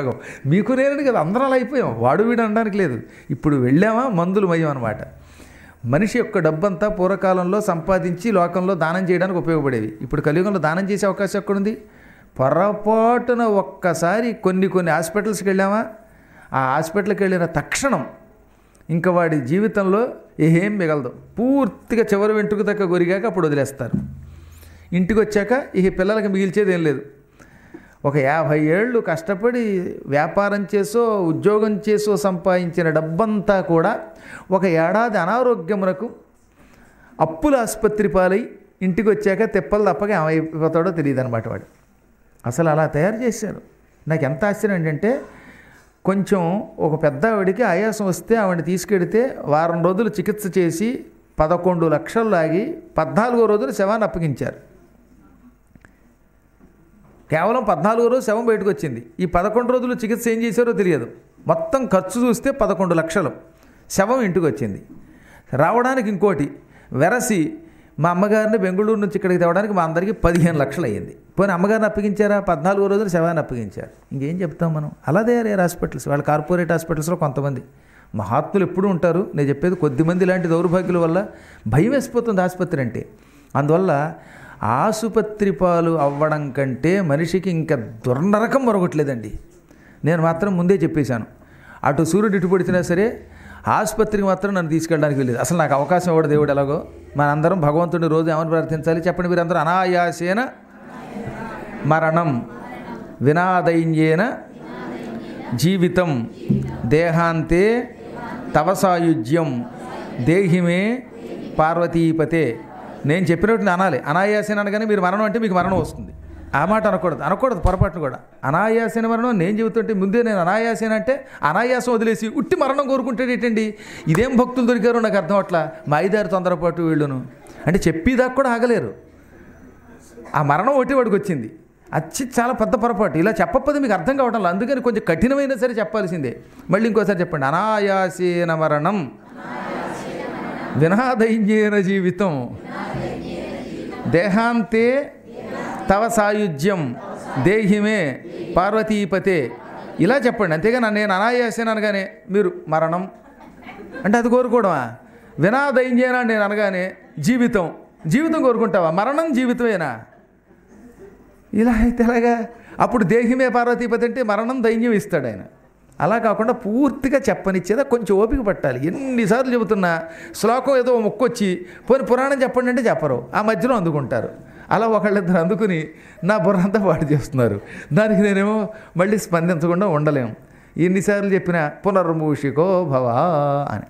సగం మీకు నేనని కదా అందరం అలా అయిపోయాం వాడు వీడు అనడానికి లేదు ఇప్పుడు వెళ్ళామా మందులు మయం అనమాట మనిషి యొక్క డబ్బంతా పూర్వకాలంలో సంపాదించి లోకంలో దానం చేయడానికి ఉపయోగపడేవి ఇప్పుడు కలియుగంలో దానం చేసే అవకాశం ఎక్కడుంది పొరపాటున ఒక్కసారి కొన్ని కొన్ని హాస్పిటల్స్కి వెళ్ళామా ఆ హాస్పిటల్కి వెళ్ళిన తక్షణం ఇంకా వాడి జీవితంలో ఏం మిగలదు పూర్తిగా చివరి వెంట్రుకు దక్క గొరిగాక అప్పుడు వదిలేస్తారు ఇంటికి వచ్చాక ఈ పిల్లలకి మిగిల్చేది ఏం లేదు ఒక యాభై ఏళ్ళు కష్టపడి వ్యాపారం చేసో ఉద్యోగం చేసో సంపాదించిన డబ్బంతా కూడా ఒక ఏడాది అనారోగ్యమునకు అప్పుల ఆసుపత్రి పాలై ఇంటికి వచ్చాక తెప్పలు తప్పక ఏమైపోతాడో తెలియదు అనమాట వాడు అసలు అలా తయారు చేశారు నాకు ఎంత ఆశ్చర్యం ఏంటంటే కొంచెం ఒక పెద్ద ఆవిడికి ఆయాసం వస్తే ఆవిడని తీసుకెడితే వారం రోజులు చికిత్స చేసి పదకొండు లక్షలు లాగి పద్నాలుగో రోజులు శవాన్ని అప్పగించారు కేవలం పద్నాలుగో రోజు శవం బయటకు వచ్చింది ఈ పదకొండు రోజులు చికిత్స ఏం చేశారో తెలియదు మొత్తం ఖర్చు చూస్తే పదకొండు లక్షలు శవం ఇంటికి వచ్చింది రావడానికి ఇంకోటి వెరసి మా అమ్మగారిని బెంగళూరు నుంచి ఇక్కడికి తేవడానికి మా అందరికీ పదిహేను లక్షలు అయ్యింది పోనీ అమ్మగారిని అప్పగించారా పద్నాలుగో రోజులు శవాన్ని అప్పగించారు ఇంకేం చెప్తాం మనం అలా తయారయ్యారు హాస్పిటల్స్ వాళ్ళ కార్పొరేట్ హాస్పిటల్స్లో కొంతమంది మహాత్ములు ఎప్పుడూ ఉంటారు నేను చెప్పేది కొద్దిమంది ఇలాంటి దౌర్భాగ్యుల వల్ల భయం వేసిపోతుంది ఆసుపత్రి అంటే అందువల్ల ఆసుపత్రి పాలు అవ్వడం కంటే మనిషికి ఇంకా దుర్నరకం మరొకట్లేదండి నేను మాత్రం ముందే చెప్పేశాను అటు సూర్యుడు ఇటు పడిచినా సరే ఆసుపత్రికి మాత్రం నన్ను తీసుకెళ్ళడానికి వెళ్ళేది అసలు నాకు అవకాశం ఇవ్వడు దేవుడు ఎలాగో మనందరం భగవంతుడిని రోజు ఏమని ప్రార్థించాలి చెప్పండి మీరందరూ అనాయాసేన మరణం వినాదైన్యేన జీవితం దేహాంతే తవసాయుజ్యం దేహిమే పార్వతీపతే నేను చెప్పినట్టు అనాలి అనాయాసేన అనగానే మీరు మరణం అంటే మీకు మరణం వస్తుంది ఆ మాట అనకూడదు అనకూడదు పొరపాటును కూడా అనాయాసేన మరణం నేను చెబుతుంటే ముందే నేను అనాయాసేన అంటే అనాయాసం వదిలేసి ఉట్టి మరణం కోరుకుంటాడు ఏంటండి ఇదేం భక్తులు దొరికారో నాకు అర్థం అట్లా మాయిదారి తొందరపాటు వీళ్ళును అంటే చెప్పేదాకా కూడా ఆగలేరు ఆ మరణం ఒకటి వాడికి వచ్చింది అచ్చి చాలా పెద్ద పొరపాటు ఇలా చెప్పకపోతే మీకు అర్థం కావడం లేదు అందుకని కొంచెం కఠినమైన సరే చెప్పాల్సిందే మళ్ళీ ఇంకోసారి చెప్పండి అనాయాసేన మరణం వినాదైన్యేన జీవితం దేహాంతే తవ సాయుధ్యం దేహిమే పార్వతీపతే ఇలా చెప్పండి అంతేగాని నేను అనాయాసేన అనగానే మీరు మరణం అంటే అది కోరుకోవడమా వినాదైన్యేన నేను అనగానే జీవితం జీవితం కోరుకుంటావా మరణం జీవితమేనా ఇలా అయితే ఎలాగా అప్పుడు దేహిమే పార్వతీపతి అంటే మరణం దైన్యం ఇస్తాడు ఆయన అలా కాకుండా పూర్తిగా చెప్పనిచ్చేదా కొంచెం ఓపిక పట్టాలి ఎన్నిసార్లు చెబుతున్నా శ్లోకం ఏదో మొక్కొచ్చి పోనీ పురాణం చెప్పండి అంటే చెప్పరు ఆ మధ్యలో అందుకుంటారు అలా ఒకళ్ళిద్దరు అందుకుని నా బుర్రంతా పాడు చేస్తున్నారు దానికి నేనేమో మళ్ళీ స్పందించకుండా ఉండలేము ఎన్నిసార్లు చెప్పినా పునర్మూషికో భవ అని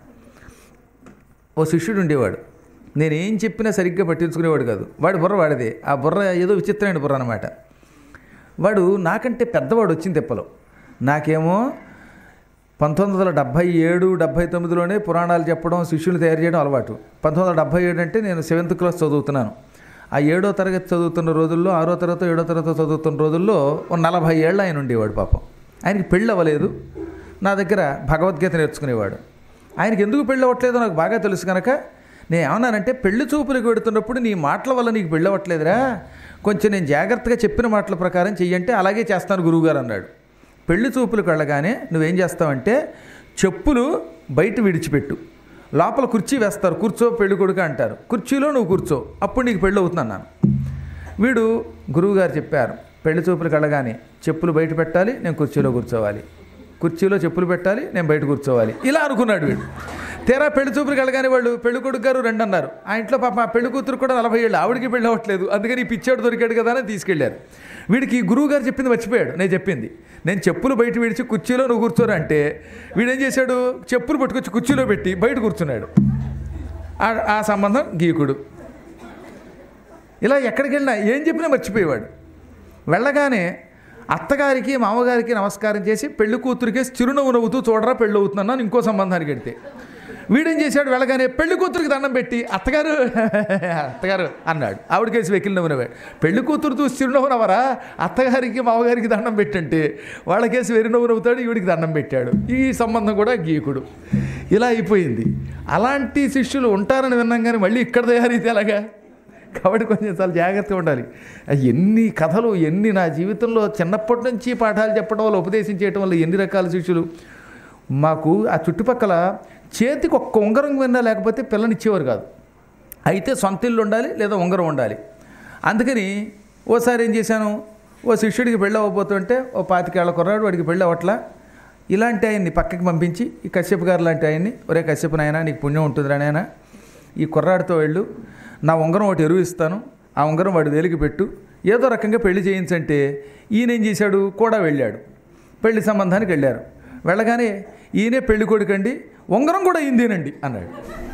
ఓ శిష్యుడు ఉండేవాడు నేనేం చెప్పినా సరిగ్గా పట్టించుకునేవాడు కాదు వాడి బుర్ర వాడిదే ఆ బుర్ర ఏదో విచిత్రమైన బుర్ర అనమాట వాడు నాకంటే పెద్దవాడు వచ్చింది తెప్పలో నాకేమో పంతొమ్మిది వందల డెబ్భై ఏడు డెబ్భై తొమ్మిదిలోనే పురాణాలు చెప్పడం శిష్యులు తయారు చేయడం అలవాటు పంతొమ్మిది వందల డెబ్భై ఏడు అంటే నేను సెవెంత్ క్లాస్ చదువుతున్నాను ఆ ఏడో తరగతి చదువుతున్న రోజుల్లో ఆరో తరగతి ఏడో తరగతి చదువుతున్న రోజుల్లో ఓ నలభై ఏళ్ళు ఆయన ఉండేవాడు పాపం ఆయనకి పెళ్ళి అవ్వలేదు నా దగ్గర భగవద్గీత నేర్చుకునేవాడు ఆయనకి ఎందుకు పెళ్ళి అవ్వట్లేదో నాకు బాగా తెలుసు కనుక నేను ఏమన్నానంటే పెళ్లి చూపులకు పెడుతున్నప్పుడు నీ మాటల వల్ల నీకు పెళ్ళి అవ్వట్లేదురా కొంచెం నేను జాగ్రత్తగా చెప్పిన మాటల ప్రకారం చెయ్యంటే అలాగే చేస్తాను గురువుగారు అన్నాడు పెళ్లి చూపులకు వెళ్ళగానే నువ్వేం చేస్తావంటే చెప్పులు బయట విడిచిపెట్టు లోపల కుర్చీ వేస్తారు కూర్చో పెళ్లి కొడుకు అంటారు కుర్చీలో నువ్వు కూర్చో అప్పుడు నీకు పెళ్ళి అవుతుంది అన్నాను వీడు గురువుగారు చెప్పారు పెళ్లి చూపులకు వెళ్ళగానే చెప్పులు బయట పెట్టాలి నేను కుర్చీలో కూర్చోవాలి కుర్చీలో చెప్పులు పెట్టాలి నేను బయట కూర్చోవాలి ఇలా అనుకున్నాడు వీడు తీరా పెళ్లి చూపులకు వెళ్ళగానే వాళ్ళు పెళ్లి కొడుకు గారు రెండు అన్నారు ఆ ఇంట్లో పాప ఆ పెళ్లి కూతురు కూడా నలభై ఏళ్ళు ఆవిడికి పెళ్ళి అవ్వట్లేదు అందుకని ఈ పిచ్చాడు దొరికాడు కదా అని తీసుకెళ్లారు వీడికి ఈ గురువు గారు చెప్పింది మర్చిపోయాడు నేను చెప్పింది నేను చెప్పులు బయట విడిచి కుర్చీలో నువ్వు కూర్చోరు అంటే వీడేం చేశాడు చెప్పులు పట్టుకొచ్చి కుర్చీలో పెట్టి బయట కూర్చున్నాడు ఆ- ఆ సంబంధం గీకుడు ఇలా ఎక్కడికి వెళ్ళినా ఏం చెప్పినా మర్చిపోయేవాడు వెళ్ళగానే అత్తగారికి మామగారికి నమస్కారం చేసి పెళ్లి కూతురికి చిరునవ్వు నవ్వుతూ చూడరా పెళ్ళి అవుతున్నాను ఇంకో సంబంధానికి వెడితే వీడేం చేశాడు వెళ్ళగానే పెళ్లి కూతురికి దండం పెట్టి అత్తగారు అత్తగారు అన్నాడు ఆవిడకేసి వెకిలి నవ్వునవాడు పెళ్లి కూతురు చూసి చిరునవ్వు నవ్వరా అత్తగారికి మామగారికి దండం పెట్టంటే వాళ్ళకేసి వెరి నవ్వు నవ్వుతాడు ఈవిడికి దండం పెట్టాడు ఈ సంబంధం కూడా గీకుడు ఇలా అయిపోయింది అలాంటి శిష్యులు ఉంటారని విన్నాం కానీ మళ్ళీ ఇక్కడ తయారైతే ఎలాగా కాబట్టి కొంచెం చాలా జాగ్రత్తగా ఉండాలి అది ఎన్ని కథలు ఎన్ని నా జీవితంలో చిన్నప్పటి నుంచి పాఠాలు చెప్పడం వల్ల ఉపదేశం చేయడం వల్ల ఎన్ని రకాల శిష్యులు మాకు ఆ చుట్టుపక్కల చేతికి ఒక్క ఉంగరం విన్నా లేకపోతే పిల్లనిచ్చేవారు కాదు అయితే సొంత ఇల్లు ఉండాలి లేదా ఉంగరం ఉండాలి అందుకని ఓసారి ఏం చేశాను ఓ శిష్యుడికి పెళ్ళి అవ్వబోతుంటే ఓ పాతికేళ్ల కుర్రాడు వాడికి పెళ్ళి అవ్వట్లా ఇలాంటి ఆయన్ని పక్కకి పంపించి ఈ కశ్యప్ గారు లాంటి ఆయన్ని ఒరే కశ్యప్ నాయన నీకు పుణ్యం ఉంటుందిరా నాయన ఈ కుర్రాడితో వెళ్ళు నా ఉంగరం ఒకటి ఎరువు ఇస్తాను ఆ ఉంగరం వాడి వేలికి పెట్టు ఏదో రకంగా పెళ్లి చేయించంటే ఈయన ఏం చేశాడు కూడా వెళ్ళాడు పెళ్లి సంబంధానికి వెళ్ళారు వెళ్ళగానే ఈయనే పెళ్లి కొడుకండి ఉంగరం కూడా ఈయనదేనండి అన్నాడు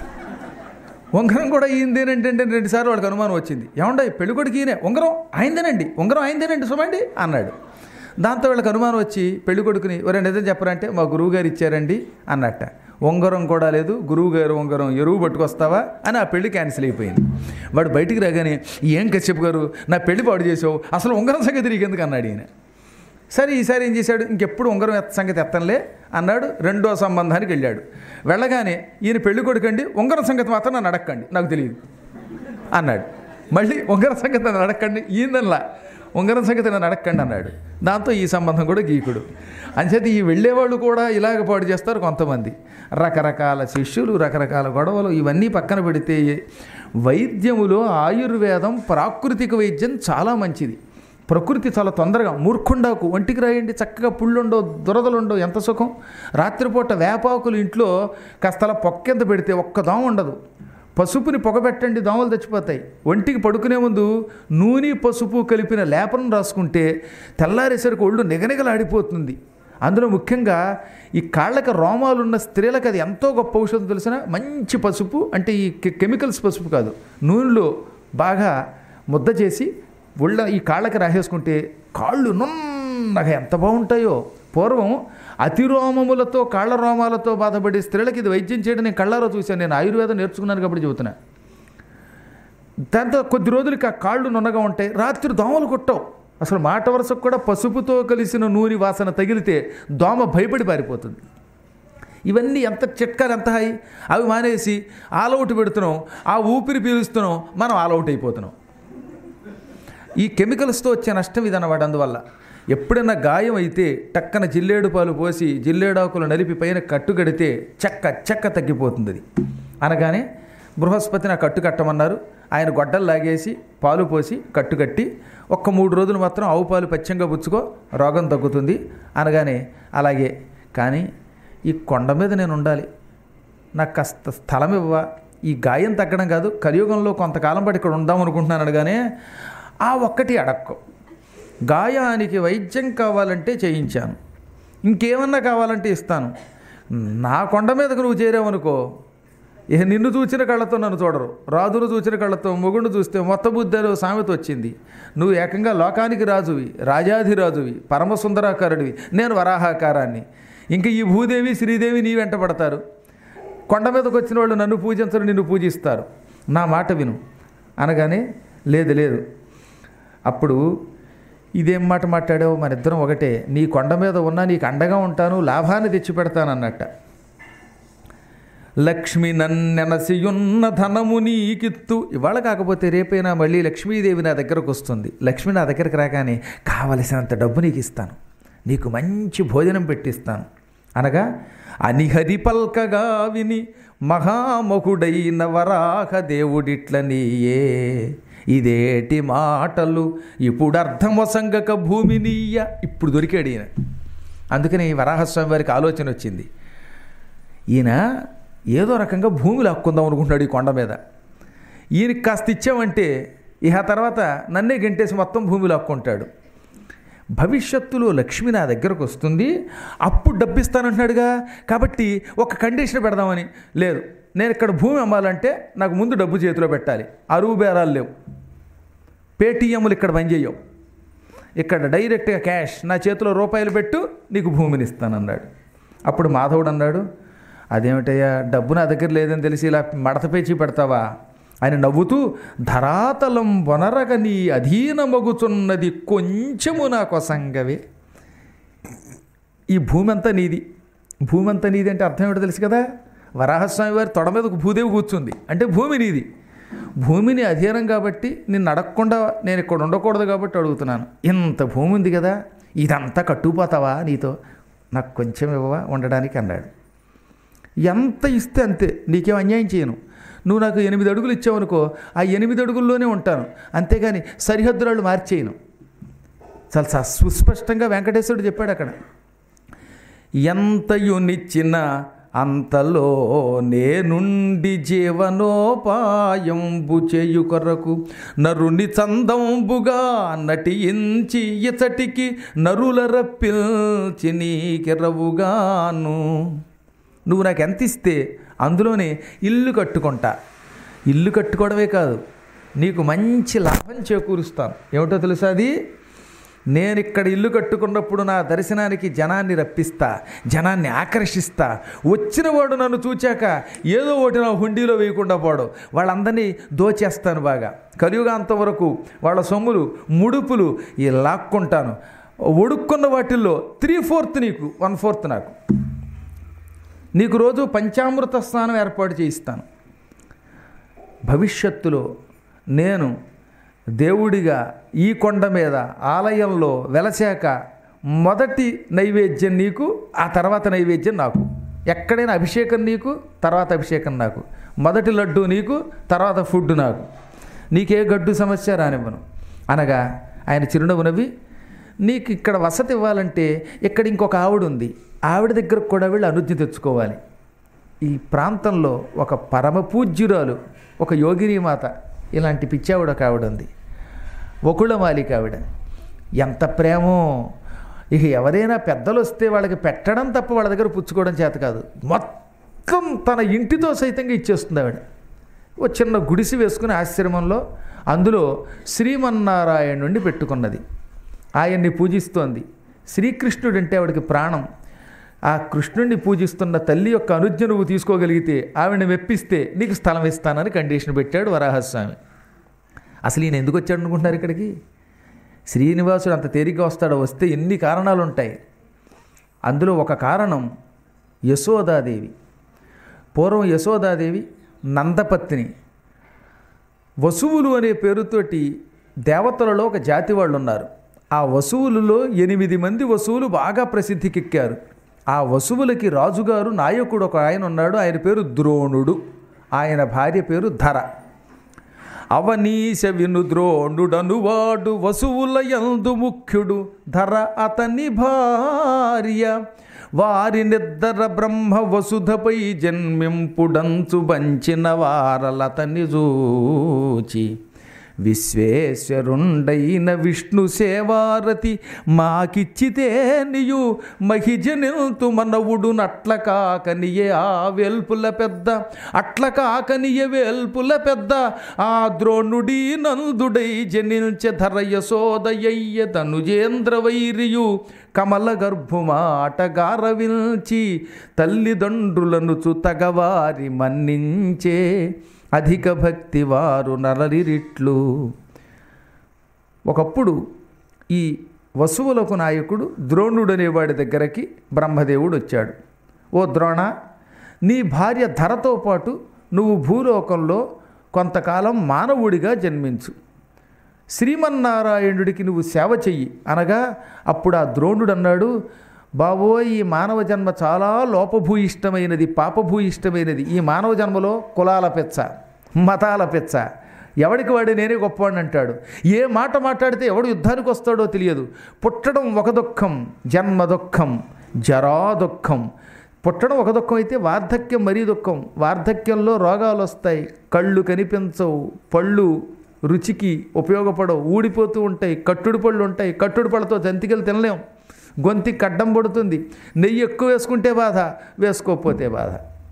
ఉంగరం కూడా ఈయనదేనంటే అంటే రెండుసార్లు వాడికి అనుమానం వచ్చింది ఏమండ పెళ్లి కొడుకు ఈయనే ఉంగరం ఆయనదేనండి ఉంగరం ఆయనదేనండి సుమండి అన్నాడు దాంతో వీళ్ళకి అనుమానం వచ్చి పెళ్లి కొడుకుని ఎవరైనా నిజం చెప్పరంటే మా గురువు గారు ఇచ్చారండి అన్నట్ట ఉంగరం కూడా లేదు గురువు గారు ఉంగరం ఎరువు పట్టుకొస్తావా అని ఆ పెళ్లి క్యాన్సిల్ అయిపోయింది వాడు బయటికి రాగానే ఏం కశ్యప్ గారు నా పెళ్లి పాడు చేసావు అసలు ఉంగరం సంగతి నీకెందుకు అన్నాడు ఈయన సరే ఈసారి ఏం చేశాడు ఇంకెప్పుడు ఉంగరం ఎత్త సంగతి ఎత్తంలే అన్నాడు రెండో సంబంధానికి వెళ్ళాడు వెళ్ళగానే ఈయన పెళ్లి కొడుకండి ఉంగరం సంగతి మాత్రం నన్ను అడక్కండి నాకు తెలియదు అన్నాడు మళ్ళీ ఉంగరం సంగతి నన్ను అడక్కండి ఈయనల్లా ఉంగరం సంగతి నన్ను అడక్కండి అన్నాడు దాంతో ఈ సంబంధం కూడా గీకుడు అంచేత ఈ వెళ్ళేవాళ్ళు కూడా ఇలాగ పాడు చేస్తారు కొంతమంది రకరకాల శిష్యులు రకరకాల గొడవలు ఇవన్నీ పక్కన పెడితే వైద్యములో ఆయుర్వేదం ప్రాకృతిక వైద్యం చాలా మంచిది ప్రకృతి చాలా తొందరగా మూర్ఖుండాకు ఒంటికి రాయండి చక్కగా పుళ్ళుండో దురదలుండో ఎంత సుఖం రాత్రిపూట వేపాకులు ఇంట్లో కాస్తల పొక్కెంత పెడితే ఒక్క దోమ ఉండదు పసుపుని పొగబెట్టండి దోమలు చచ్చిపోతాయి ఒంటికి పడుకునే ముందు నూనె పసుపు కలిపిన లేపనం రాసుకుంటే తెల్లారేసరికి ఒళ్ళు నిగనిగలాడిపోతుంది అందులో ముఖ్యంగా ఈ కాళ్ళకి రోమాలు ఉన్న స్త్రీలకు అది ఎంతో గొప్ప ఔషధం తెలిసిన మంచి పసుపు అంటే ఈ కె- కెమికల్స్ పసుపు కాదు నూనెలో బాగా ముద్ద చేసి ఒళ్ళ ఈ కాళ్ళకి రాసేసుకుంటే కాళ్ళు నున్నగా ఎంత బాగుంటాయో పూర్వం అతిరోమములతో కాళ్ళ రోమాలతో బాధపడే స్త్రీలకి ఇది వైద్యం చేయడం నేను కళ్ళారో చూశాను నేను ఆయుర్వేదం నేర్చుకున్నాను కాబట్టి చెబుతున్నా దాంతో కొద్ది రోజులకి ఆ కాళ్ళు నున్నగా ఉంటాయి రాత్రి దోమలు కొట్టవు అసలు మాట వరుసకు కూడా పసుపుతో కలిసిన నూనె వాసన తగిలితే దోమ భయపడి పారిపోతుంది ఇవన్నీ ఎంత చిట్కాలు ఎంత హాయి అవి మానేసి ఆల్అవుట్ పెడుతున్నాం ఆ ఊపిరి పీలుస్తున్నాం మనం ఆల్అవుట్ అయిపోతున్నాం ఈ కెమికల్స్తో వచ్చే నష్టం ఇదన్నమాట అందువల్ల ఎప్పుడైనా గాయం అయితే టక్కన జిల్లేడు పాలు పోసి జిల్లేడాకులు నలిపి పైన కట్టు కడితే చెక్క చెక్క తగ్గిపోతుంది అది అనగానే బృహస్పతిని ఆ కట్టు కట్టమన్నారు ఆయన గొడ్డలు లాగేసి పాలు పోసి కట్టు కట్టి ఒక్క మూడు రోజులు మాత్రం ఆవు పాలు పచ్చంగా పుచ్చుకో రోగం తగ్గుతుంది అనగానే అలాగే కానీ ఈ కొండ మీద నేను ఉండాలి నాకు కాస్త స్థలం ఇవ్వవా ఈ గాయం తగ్గడం కాదు కలియుగంలో కొంతకాలం పాటు ఇక్కడ ఉందాం అనుకుంటున్నాను అనగానే ఆ ఒక్కటి అడక్కో గాయానికి వైద్యం కావాలంటే చేయించాను ఇంకేమన్నా కావాలంటే ఇస్తాను నా కొండ మీదకు నువ్వు చేరావనుకో ఇక నిన్ను చూచిన కళ్ళతో నన్ను చూడరు రాజును చూచిన కళ్ళతో మొగుడు చూస్తే మొత్త బుద్ధలో సామెత వచ్చింది నువ్వు ఏకంగా లోకానికి రాజువి రాజాధిరాజువి పరమసుందరాకారుడివి నేను వరాహాకారాన్ని ఇంకా ఈ భూదేవి శ్రీదేవి నీ వెంట పడతారు కొండ మీదకి వచ్చిన వాళ్ళు నన్ను పూజించరు నిన్ను పూజిస్తారు నా మాట విను అనగానే లేదు లేదు అప్పుడు ఇదేం మాట మాట్లాడావు మన ఇద్దరం ఒకటే నీ కొండ మీద ఉన్నా నీకు అండగా ఉంటాను లాభాన్ని తెచ్చి పెడతాను అన్నట్ట లక్ష్మి నన్నెనసియున్న ధనము నీకిత్తు ఇవాళ కాకపోతే రేపైనా మళ్ళీ లక్ష్మీదేవి నా దగ్గరకు వస్తుంది లక్ష్మి నా దగ్గరకు రాగానే కావలసినంత డబ్బు నీకు ఇస్తాను నీకు మంచి భోజనం పెట్టిస్తాను అనగా అనిహరి పల్కగా విని మహామకుడైన వరాహ దేవుడిట్ల నీయే ఇదేటి మాటలు ఇప్పుడు అర్థమొసంగక భూమి నీయ ఇప్పుడు దొరికాడు ఈయన అందుకని వరాహస్వామి వారికి ఆలోచన వచ్చింది ఈయన ఏదో రకంగా భూమి లాక్కుందాం అనుకుంటున్నాడు ఈ కొండ మీద ఈయనకి కాస్త ఇచ్చామంటే ఇక ఆ తర్వాత నన్నే గెంటేసి మొత్తం భూమి లాక్కుంటాడు భవిష్యత్తులో లక్ష్మి నా దగ్గరకు వస్తుంది అప్పుడు డబ్బిస్తానంటున్నాడుగా కాబట్టి ఒక కండిషన్ పెడదామని లేదు నేను ఇక్కడ భూమి అమ్మాలంటే నాకు ముందు డబ్బు చేతిలో పెట్టాలి అరువు బేరాలు లేవు పేటీఎంలు ఇక్కడ పనిచేయవు ఇక్కడ డైరెక్ట్గా క్యాష్ నా చేతిలో రూపాయలు పెట్టు నీకు భూమిని ఇస్తానన్నాడు అప్పుడు మాధవుడు అన్నాడు అదేమిటయ్యా డబ్బు నా దగ్గర లేదని తెలిసి ఇలా మడత పేచి పెడతావా ఆయన నవ్వుతూ ధరాతలం వనరగ నీ అధీనమగుచున్నది కొంచెము నా కొసంగవే ఈ భూమి అంతా నీది భూమి అంతా నీది అంటే అర్థం ఏమిటో తెలుసు కదా వరాహస్వామి వారి తొడ మీద ఒక భూదేవి కూర్చుంది అంటే భూమి నీది భూమిని అధీనం కాబట్టి నిన్ను అడగకుండా నేను ఇక్కడ ఉండకూడదు కాబట్టి అడుగుతున్నాను ఇంత భూమి ఉంది కదా ఇదంతా కట్టుకుపోతావా నీతో నాకు కొంచెం ఇవ్వవా ఉండడానికి అన్నాడు ఎంత ఇస్తే అంతే నీకేం అన్యాయం చేయను నువ్వు నాకు ఎనిమిది అడుగులు ఇచ్చావనుకో ఆ ఎనిమిది అడుగుల్లోనే ఉంటాను అంతేగాని సరిహద్దురాళ్ళు మార్చేయను చాలా స- సుస్పష్టంగా వెంకటేశ్వరుడు చెప్పాడు అక్కడ ఎంతయునిచ్చిన అంతలో నేనుండి జీవనోపాయంబు చేయు కొరకు నరుని చందంబుగా నటించి ఇతటికి నరుల రప్పిల్చి నీకెరవుగాను నువ్వు నాకు ఎంత ఇస్తే అందులోనే ఇల్లు కట్టుకుంటా ఇల్లు కట్టుకోవడమే కాదు నీకు మంచి లాభం చేకూరుస్తాను ఏమిటో తెలుసా అది నేను ఇక్కడ ఇల్లు కట్టుకున్నప్పుడు నా దర్శనానికి జనాన్ని రప్పిస్తా జనాన్ని ఆకర్షిస్తా వచ్చిన వాడు నన్ను చూచాక ఏదో ఒకటి నా హుండీలో వేయకుండా పోడు వాళ్ళందరినీ దోచేస్తాను బాగా కలియుగాంతం వరకు వాళ్ళ సొమ్ములు ముడుపులు ఈ లాక్కుంటాను ఒడుక్కున్న వాటిల్లో త్రీ ఫోర్త్ నీకు వన్ ఫోర్త్ నాకు నీకు రోజు పంచామృత స్నానం ఏర్పాటు చేయిస్తాను భవిష్యత్తులో నేను దేవుడిగా ఈ కొండ మీద ఆలయంలో వెలసాక మొదటి నైవేద్యం నీకు ఆ తర్వాత నైవేద్యం నాకు ఎక్కడైనా అభిషేకం నీకు తర్వాత అభిషేకం నాకు మొదటి లడ్డు నీకు తర్వాత ఫుడ్ నాకు నీకే గడ్డు సమస్య రానివ్వను అనగా ఆయన చిరునవ్వు నవ్వి నీకు ఇక్కడ వసతి ఇవ్వాలంటే ఇక్కడ ఇంకొక ఆవిడ ఉంది ఆవిడ దగ్గరకు కూడా వెళ్ళి అనుజ్ఞ తెచ్చుకోవాలి ఈ ప్రాంతంలో ఒక పరమ పూజ్యురాలు ఒక యోగిని మాత ఇలాంటి పిచ్చావిడ ఒక ఆవిడ ఉంది వకుళమాలిక ఆవిడ ఎంత ప్రేమో ఇక ఎవరైనా పెద్దలు వస్తే వాళ్ళకి పెట్టడం తప్ప వాళ్ళ దగ్గర పుచ్చుకోవడం చేత కాదు మొత్తం తన ఇంటితో సైతంగా ఇచ్చేస్తుంది ఆవిడ ఓ చిన్న గుడిసి వేసుకుని ఆశ్రమంలో అందులో శ్రీమన్నారాయణుడిని పెట్టుకున్నది ఆయన్ని పూజిస్తోంది శ్రీకృష్ణుడు అంటే ఆవిడకి ప్రాణం ఆ కృష్ణుడిని పూజిస్తున్న తల్లి యొక్క అనుజ్ఞ నువ్వు తీసుకోగలిగితే ఆవిడని మెప్పిస్తే నీకు స్థలం ఇస్తానని కండిషన్ పెట్టాడు వరాహస్వామి అసలు ఈయన ఎందుకు వచ్చాడు అనుకుంటున్నారు ఇక్కడికి శ్రీనివాసుడు అంత తేలిగ్గా వస్తాడో వస్తే ఎన్ని కారణాలు ఉంటాయి అందులో ఒక కారణం యశోదాదేవి పూర్వం యశోదాదేవి నందపత్ని వసువులు అనే పేరుతోటి దేవతలలో ఒక జాతి వాళ్ళు ఉన్నారు ఆ వసువులలో ఎనిమిది మంది వసువులు బాగా ప్రసిద్ధికెక్కారు ఆ వసువులకి రాజుగారు నాయకుడు ఒక ఆయన ఉన్నాడు ఆయన పేరు ద్రోణుడు ఆయన భార్య పేరు ధర అవనీశ విను ద్రోణుడనువాడు వసువుల యందు ముఖ్యుడు ధర అతని భార్య వారి నిద్దర బ్రహ్మ వసుధపై జన్మింపుడంచు బంచిన వారలతని జూచి విశ్వేశ్వరుండైన విష్ణు సేవారతి మాకిచ్చితే నీయు మహిజనిల్తు మనవుడు నట్ల కాకనియే ఆ వేల్పుల పెద్ద అట్ల కాకనియ వేల్పుల పెద్ద ఆ ద్రోణుడి నందుడై జనిల్చె ధరయ సోదయ్య తనుజేంద్ర వైరియు కమల గర్భుమాట గారవిల్చి తల్లిదండ్రులను చుతగవారి మన్నించే అధిక భక్తి వారు నరరిరిట్లు ఒకప్పుడు ఈ వసువులకు నాయకుడు ద్రోణుడు అనేవాడి దగ్గరకి బ్రహ్మదేవుడు వచ్చాడు ఓ ద్రోణ నీ భార్య ధరతో పాటు నువ్వు భూలోకంలో కొంతకాలం మానవుడిగా జన్మించు శ్రీమన్నారాయణుడికి నువ్వు సేవ చెయ్యి అనగా అప్పుడు ఆ ద్రోణుడు అన్నాడు బాబోయ్ ఈ మానవ జన్మ చాలా లోపభూయిష్టమైనది పాపభూయిష్టమైనది ఈ మానవ జన్మలో కులాల పెచ్చ మతాల పెచ్చ ఎవడికి వాడి నేనే గొప్పవాడిని అంటాడు ఏ మాట మాట్లాడితే ఎవడు యుద్ధానికి వస్తాడో తెలియదు పుట్టడం ఒక దుఃఖం జన్మ దుఃఖం జరా దుఃఖం పుట్టడం ఒక దుఃఖం అయితే వార్ధక్యం మరీ దుఃఖం వార్ధక్యంలో రోగాలు వస్తాయి కళ్ళు కనిపించవు పళ్ళు రుచికి ఉపయోగపడవు ఊడిపోతూ ఉంటాయి కట్టుడు పళ్ళు ఉంటాయి కట్టుడు పళ్ళతో జంతికలు తినలేం గొంతి కడ్డం పడుతుంది నెయ్యి ఎక్కువ వేసుకుంటే బాధ వేసుకోకపోతే బాధ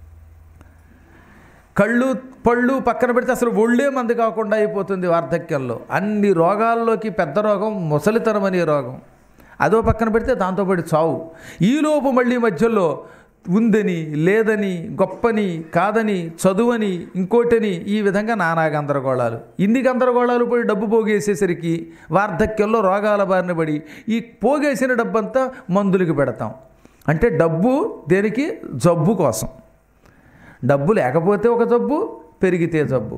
కళ్ళు పళ్ళు పక్కన పెడితే అసలు ఒళ్ళే మంది కాకుండా అయిపోతుంది వార్ధక్యంలో అన్ని రోగాల్లోకి పెద్ద రోగం ముసలితనం అనే రోగం అదో పక్కన పెడితే దాంతోపాటు చావు ఈలోపు మళ్ళీ మధ్యలో ఉందని లేదని గొప్పని కాదని చదువని ఇంకోటని ఈ విధంగా నానా గందరగోళాలు ఇన్ని గందరగోళాలు పోయి డబ్బు పోగేసేసరికి వార్ధక్యంలో రోగాల బారిన పడి ఈ పోగేసిన డబ్బంతా మందులకి పెడతాం అంటే డబ్బు దేనికి జబ్బు కోసం డబ్బు లేకపోతే ఒక జబ్బు పెరిగితే జబ్బు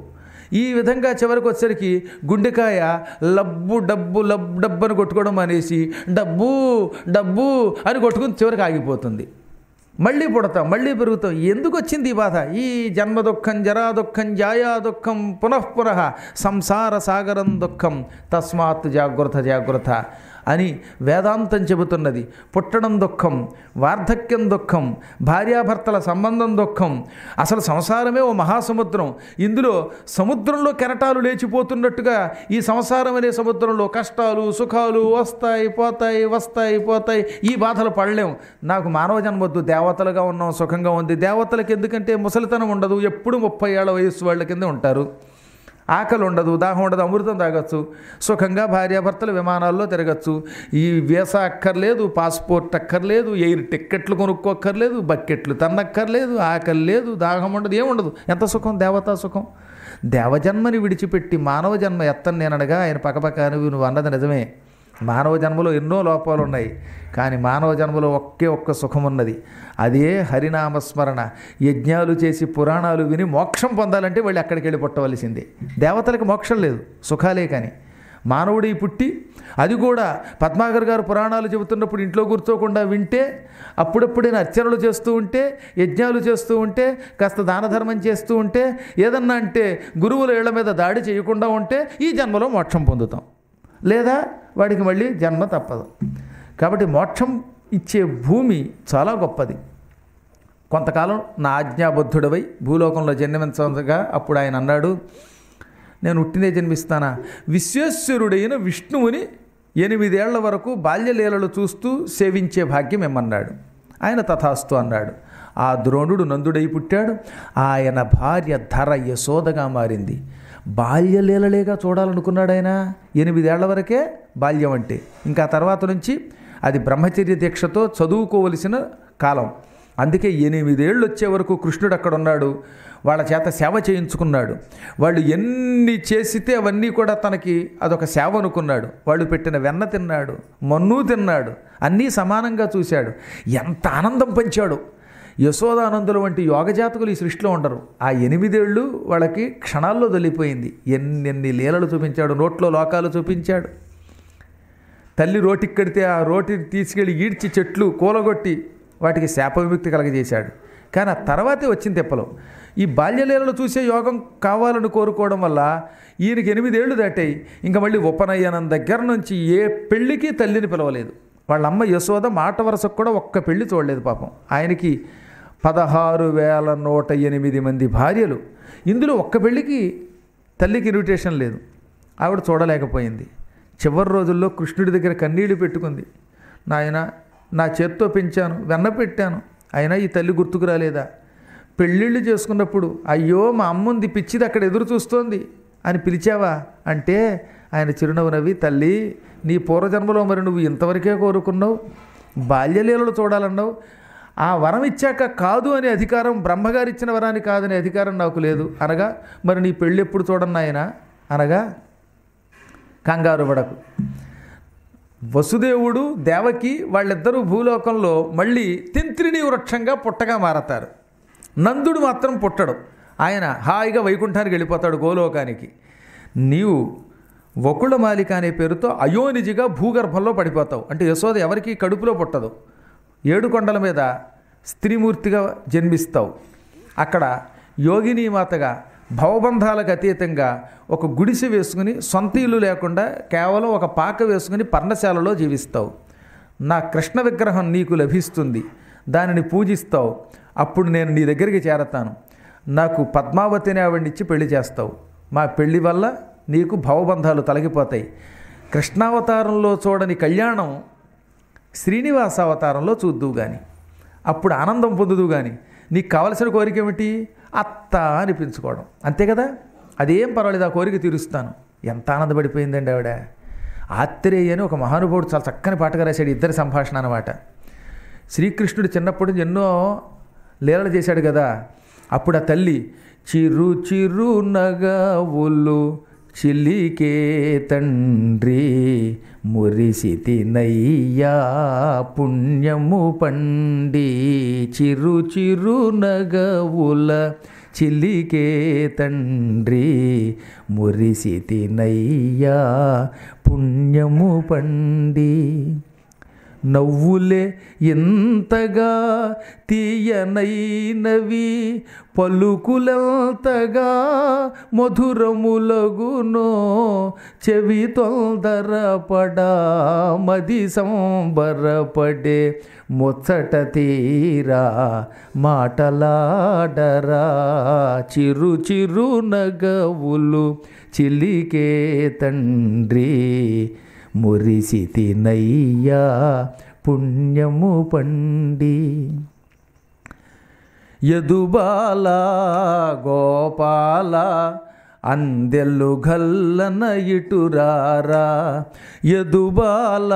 ఈ విధంగా చివరికి వచ్చేసరికి గుండెకాయ లబ్బు డబ్బు లబ్ డబ్బు అని కొట్టుకోవడం మానేసి డబ్బు డబ్బు అని కొట్టుకుని చివరికి ఆగిపోతుంది మళ్ళీ పుడతాం మళ్ళీ పెరుగుతాం ఎందుకు వచ్చింది ఈ బాధ ఈ జన్మ దుఃఖం జరా దుఃఖం జాయా దుఃఖం పునఃపునః సంసార సాగరం దుఃఖం తస్మాత్ జాగ్రత్త జాగ్రత్త అని వేదాంతం చెబుతున్నది పుట్టడం దుఃఖం వార్ధక్యం దుఃఖం భార్యాభర్తల సంబంధం దుఃఖం అసలు సంసారమే ఓ మహాసముద్రం ఇందులో సముద్రంలో కెరటాలు లేచిపోతున్నట్టుగా ఈ సంసారం అనే సముద్రంలో కష్టాలు సుఖాలు వస్తాయి పోతాయి వస్తాయి పోతాయి ఈ బాధలు పడలేం నాకు మానవ జన్మొద్దు దేవతలుగా ఉన్నాం సుఖంగా ఉంది దేవతలకు ఎందుకంటే ముసలితనం ఉండదు ఎప్పుడు ముప్పై ఏళ్ళ వయస్సు వాళ్ళ కింద ఉంటారు ఆకలి ఉండదు దాహం ఉండదు అమృతం తాగొచ్చు సుఖంగా భార్యాభర్తలు విమానాల్లో తిరగచ్చు ఈ వీసా అక్కర్లేదు పాస్పోర్ట్ అక్కర్లేదు ఎయిర్ టిక్కెట్లు కొనుక్కోక్కర్లేదు బకెట్లు తన్నక్కర్లేదు ఆకలి లేదు దాహం ఉండదు ఏముండదు ఎంత సుఖం దేవతా సుఖం దేవజన్మని విడిచిపెట్టి మానవ జన్మ ఎత్తని నేననగా ఆయన పక్కపక్క నువ్వు నువ్వు అన్నది నిజమే మానవ జన్మలో ఎన్నో లోపాలు ఉన్నాయి కానీ మానవ జన్మలో ఒకే ఒక్క సుఖం ఉన్నది అదే హరినామస్మరణ యజ్ఞాలు చేసి పురాణాలు విని మోక్షం పొందాలంటే వాళ్ళు అక్కడికి వెళ్ళి పుట్టవలసిందే దేవతలకు మోక్షం లేదు సుఖాలే కానీ మానవుడి పుట్టి అది కూడా పద్మాగర్ గారు పురాణాలు చెబుతున్నప్పుడు ఇంట్లో కూర్చోకుండా వింటే అప్పుడప్పుడే అర్చనలు చేస్తూ ఉంటే యజ్ఞాలు చేస్తూ ఉంటే కాస్త దాన ధర్మం చేస్తూ ఉంటే ఏదన్నా అంటే గురువుల ఇళ్ల మీద దాడి చేయకుండా ఉంటే ఈ జన్మలో మోక్షం పొందుతాం లేదా వాడికి మళ్ళీ జన్మ తప్పదు కాబట్టి మోక్షం ఇచ్చే భూమి చాలా గొప్పది కొంతకాలం నా ఆజ్ఞాబద్ధుడవై భూలోకంలో జన్మించగా అప్పుడు ఆయన అన్నాడు నేను ఉట్టినే జన్మిస్తానా విశ్వేశ్వరుడైన విష్ణువుని ఎనిమిదేళ్ల వరకు బాల్యలీలలు చూస్తూ సేవించే భాగ్యం ఏమన్నాడు ఆయన తథాస్తు అన్నాడు ఆ ద్రోణుడు నందుడై పుట్టాడు ఆయన భార్య ధర యశోదగా మారింది బాల్యలీలలేగా చూడాలనుకున్నాడు ఆయన ఎనిమిదేళ్ల వరకే బాల్యం అంటే ఇంకా తర్వాత నుంచి అది బ్రహ్మచర్య దీక్షతో చదువుకోవలసిన కాలం అందుకే ఎనిమిదేళ్ళు వచ్చే వరకు కృష్ణుడు అక్కడ ఉన్నాడు వాళ్ళ చేత సేవ చేయించుకున్నాడు వాళ్ళు ఎన్ని చేసితే అవన్నీ కూడా తనకి అదొక సేవ అనుకున్నాడు వాళ్ళు పెట్టిన వెన్న తిన్నాడు మన్ను తిన్నాడు అన్నీ సమానంగా చూశాడు ఎంత ఆనందం పంచాడు యశోదానందులు వంటి యోగజాతకులు ఈ సృష్టిలో ఉండరు ఆ ఎనిమిదేళ్ళు వాళ్ళకి క్షణాల్లో దొల్లిపోయింది ఎన్నెన్ని లీలలు చూపించాడు నోట్లో లోకాలు చూపించాడు తల్లి రోటికి కడితే ఆ రోటిని తీసుకెళ్ళి ఈడ్చి చెట్లు కూలగొట్టి వాటికి శాప విముక్తి కలగజేశాడు కానీ ఆ తర్వాతే వచ్చింది తెప్పలు ఈ బాల్యలీలలో చూసే యోగం కావాలని కోరుకోవడం వల్ల ఈయనకి ఎనిమిదేళ్లు దాటాయి ఇంకా మళ్ళీ ఉపనయనం దగ్గర నుంచి ఏ పెళ్ళికి తల్లిని పిలవలేదు వాళ్ళ అమ్మ యశోద మాట వరసకు కూడా ఒక్క పెళ్లి చూడలేదు పాపం ఆయనకి పదహారు వేల నూట ఎనిమిది మంది భార్యలు ఇందులో ఒక్క పెళ్ళికి తల్లికి ఇన్విటేషన్ లేదు ఆవిడ చూడలేకపోయింది చివరి రోజుల్లో కృష్ణుడి దగ్గర కన్నీళ్లు పెట్టుకుంది నాయన నా చేత్తో పెంచాను వెన్న పెట్టాను అయినా ఈ తల్లి గుర్తుకు రాలేదా పెళ్ళిళ్ళు చేసుకున్నప్పుడు అయ్యో మా అమ్ముంది పిచ్చిది అక్కడ ఎదురు చూస్తోంది అని పిలిచావా అంటే ఆయన చిరునవ్వు నవ్వి తల్లి నీ పూర్వజన్మలో మరి నువ్వు ఇంతవరకే కోరుకున్నావు బాల్యలీలలు చూడాలన్నావు ఆ వరం ఇచ్చాక కాదు అనే అధికారం బ్రహ్మగారు ఇచ్చిన వరాన్ని కాదనే అధికారం నాకు లేదు అనగా మరి నీ పెళ్ళి ఎప్పుడు చూడన్నా ఆయన అనగా కంగారు పడకు వసుదేవుడు దేవకి వాళ్ళిద్దరూ భూలోకంలో మళ్ళీ తింత్రిని వృక్షంగా పుట్టగా మారతారు నందుడు మాత్రం పుట్టడు ఆయన హాయిగా వైకుంఠానికి వెళ్ళిపోతాడు గోలోకానికి నీవు వకుళమాలిక అనే పేరుతో అయోనిజిగా భూగర్భంలో పడిపోతావు అంటే యశోద ఎవరికి కడుపులో పుట్టదు ఏడు కొండల మీద స్త్రీమూర్తిగా జన్మిస్తావు అక్కడ యోగిని మాతగా భవబంధాలకు అతీతంగా ఒక గుడిసె వేసుకుని సొంత ఇల్లు లేకుండా కేవలం ఒక పాక వేసుకుని పర్ణశాలలో జీవిస్తావు నా కృష్ణ విగ్రహం నీకు లభిస్తుంది దానిని పూజిస్తావు అప్పుడు నేను నీ దగ్గరికి చేరతాను నాకు పద్మావతిని ఆవిడనిచ్చి పెళ్లి చేస్తావు మా పెళ్లి వల్ల నీకు భవబంధాలు తొలగిపోతాయి కృష్ణావతారంలో చూడని కళ్యాణం శ్రీనివాస అవతారంలో చూద్దువు గాని అప్పుడు ఆనందం పొందుదు కానీ నీకు కావలసిన కోరిక ఏమిటి అత్త అనిపించుకోవడం అంతే కదా అదేం పర్వాలేదు ఆ కోరిక తీరుస్తాను ఎంత ఆనందపడిపోయిందండి ఆవిడ ఆత్రేయ అని ఒక మహానుభావుడు చాలా చక్కని పాటగా రాశాడు ఇద్దరి సంభాషణ అనమాట శ్రీకృష్ణుడు చిన్నప్పుడు నుంచి ఎన్నో లీలలు చేశాడు కదా అప్పుడు ఆ తల్లి చిరు చిరు నగవులు చిల్లికే తండ్రి మురిసితి నయ్యా పుణ్యము పండి చిరు చిరు నగవుల చిల్లికే తండ్రి మురిసితినయ్యా పుణ్యము పండి నవ్వులే ఎంతగా తీయనైనవి పలుకులంతగా మధురములగునో చెవి తొందరపడా మది సంబరపడే ముచ్చట తీరా మాటలాడరా చిరు చిరు నగవులు చిలికే తండ్రి మురిసితినయ్యా పుణ్యము పండి యదుబాల గోపాల అందెల్లు గల్లన ఇటురారా యదుబాల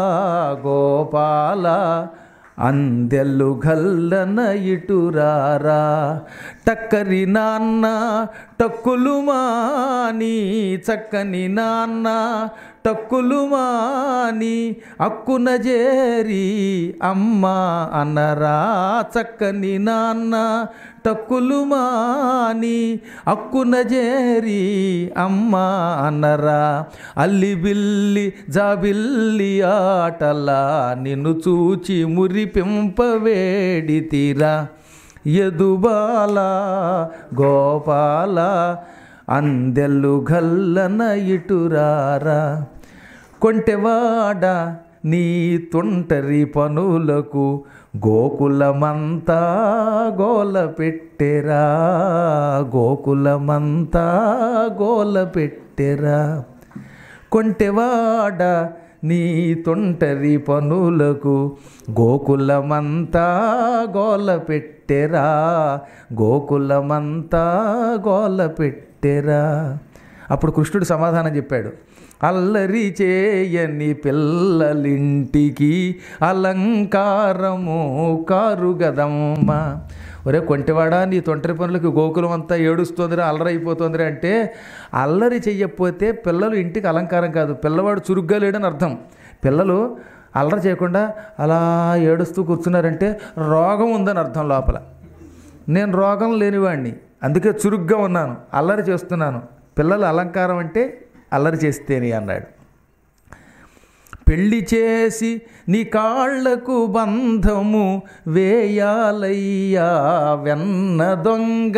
గోపాల అందెల్లు గల్లన ఇటురారా టక్కరి నాన్న టక్కులు మాని చక్కని నాన్న టక్కులు మాని అక్కున చేరి అమ్మ అన్నరా చక్కని నాన్న టక్కులు మాని అక్కున చేరి అమ్మ అన్నరా అల్లి బిల్లి జాబిల్లి ఆటలా నిన్ను చూచి మురిపింపవేడి తీరా యదుబాల గోపాల అందెల్లు గల్లన ఇటురారా కొంటెవాడ నీ తుంటరి పనులకు గోకులమంతా గోల పెట్టెరా గోకులమంతా గోల పెట్టెరా కొంటెవాడ నీ తొంటరి పనులకు గోకులమంతా గోల పెట్టెరా గోకులమంతా గోల పెట్టెరా అప్పుడు కృష్ణుడు సమాధానం చెప్పాడు అల్లరి చేయని పిల్లలింటికి అలంకారము కారు గదమ్మ ఒరే కొంటివాడా నీ తొంటరి పనులకి గోకులం అంతా ఏడుస్తోందిరా అల్లరి అయిపోతుందిరా అంటే అల్లరి చెయ్యకపోతే పిల్లలు ఇంటికి అలంకారం కాదు పిల్లవాడు చురుగ్గా లేడని అర్థం పిల్లలు అల్లరి చేయకుండా అలా ఏడుస్తూ కూర్చున్నారంటే రోగం ఉందని అర్థం లోపల నేను రోగం లేనివాడిని అందుకే చురుగ్గా ఉన్నాను అల్లరి చేస్తున్నాను పిల్లలు అలంకారం అంటే అల్లరి చేస్తేనే అన్నాడు పెళ్లి చేసి నీ కాళ్లకు బంధము వేయాలయ్యా వెన్న దొంగ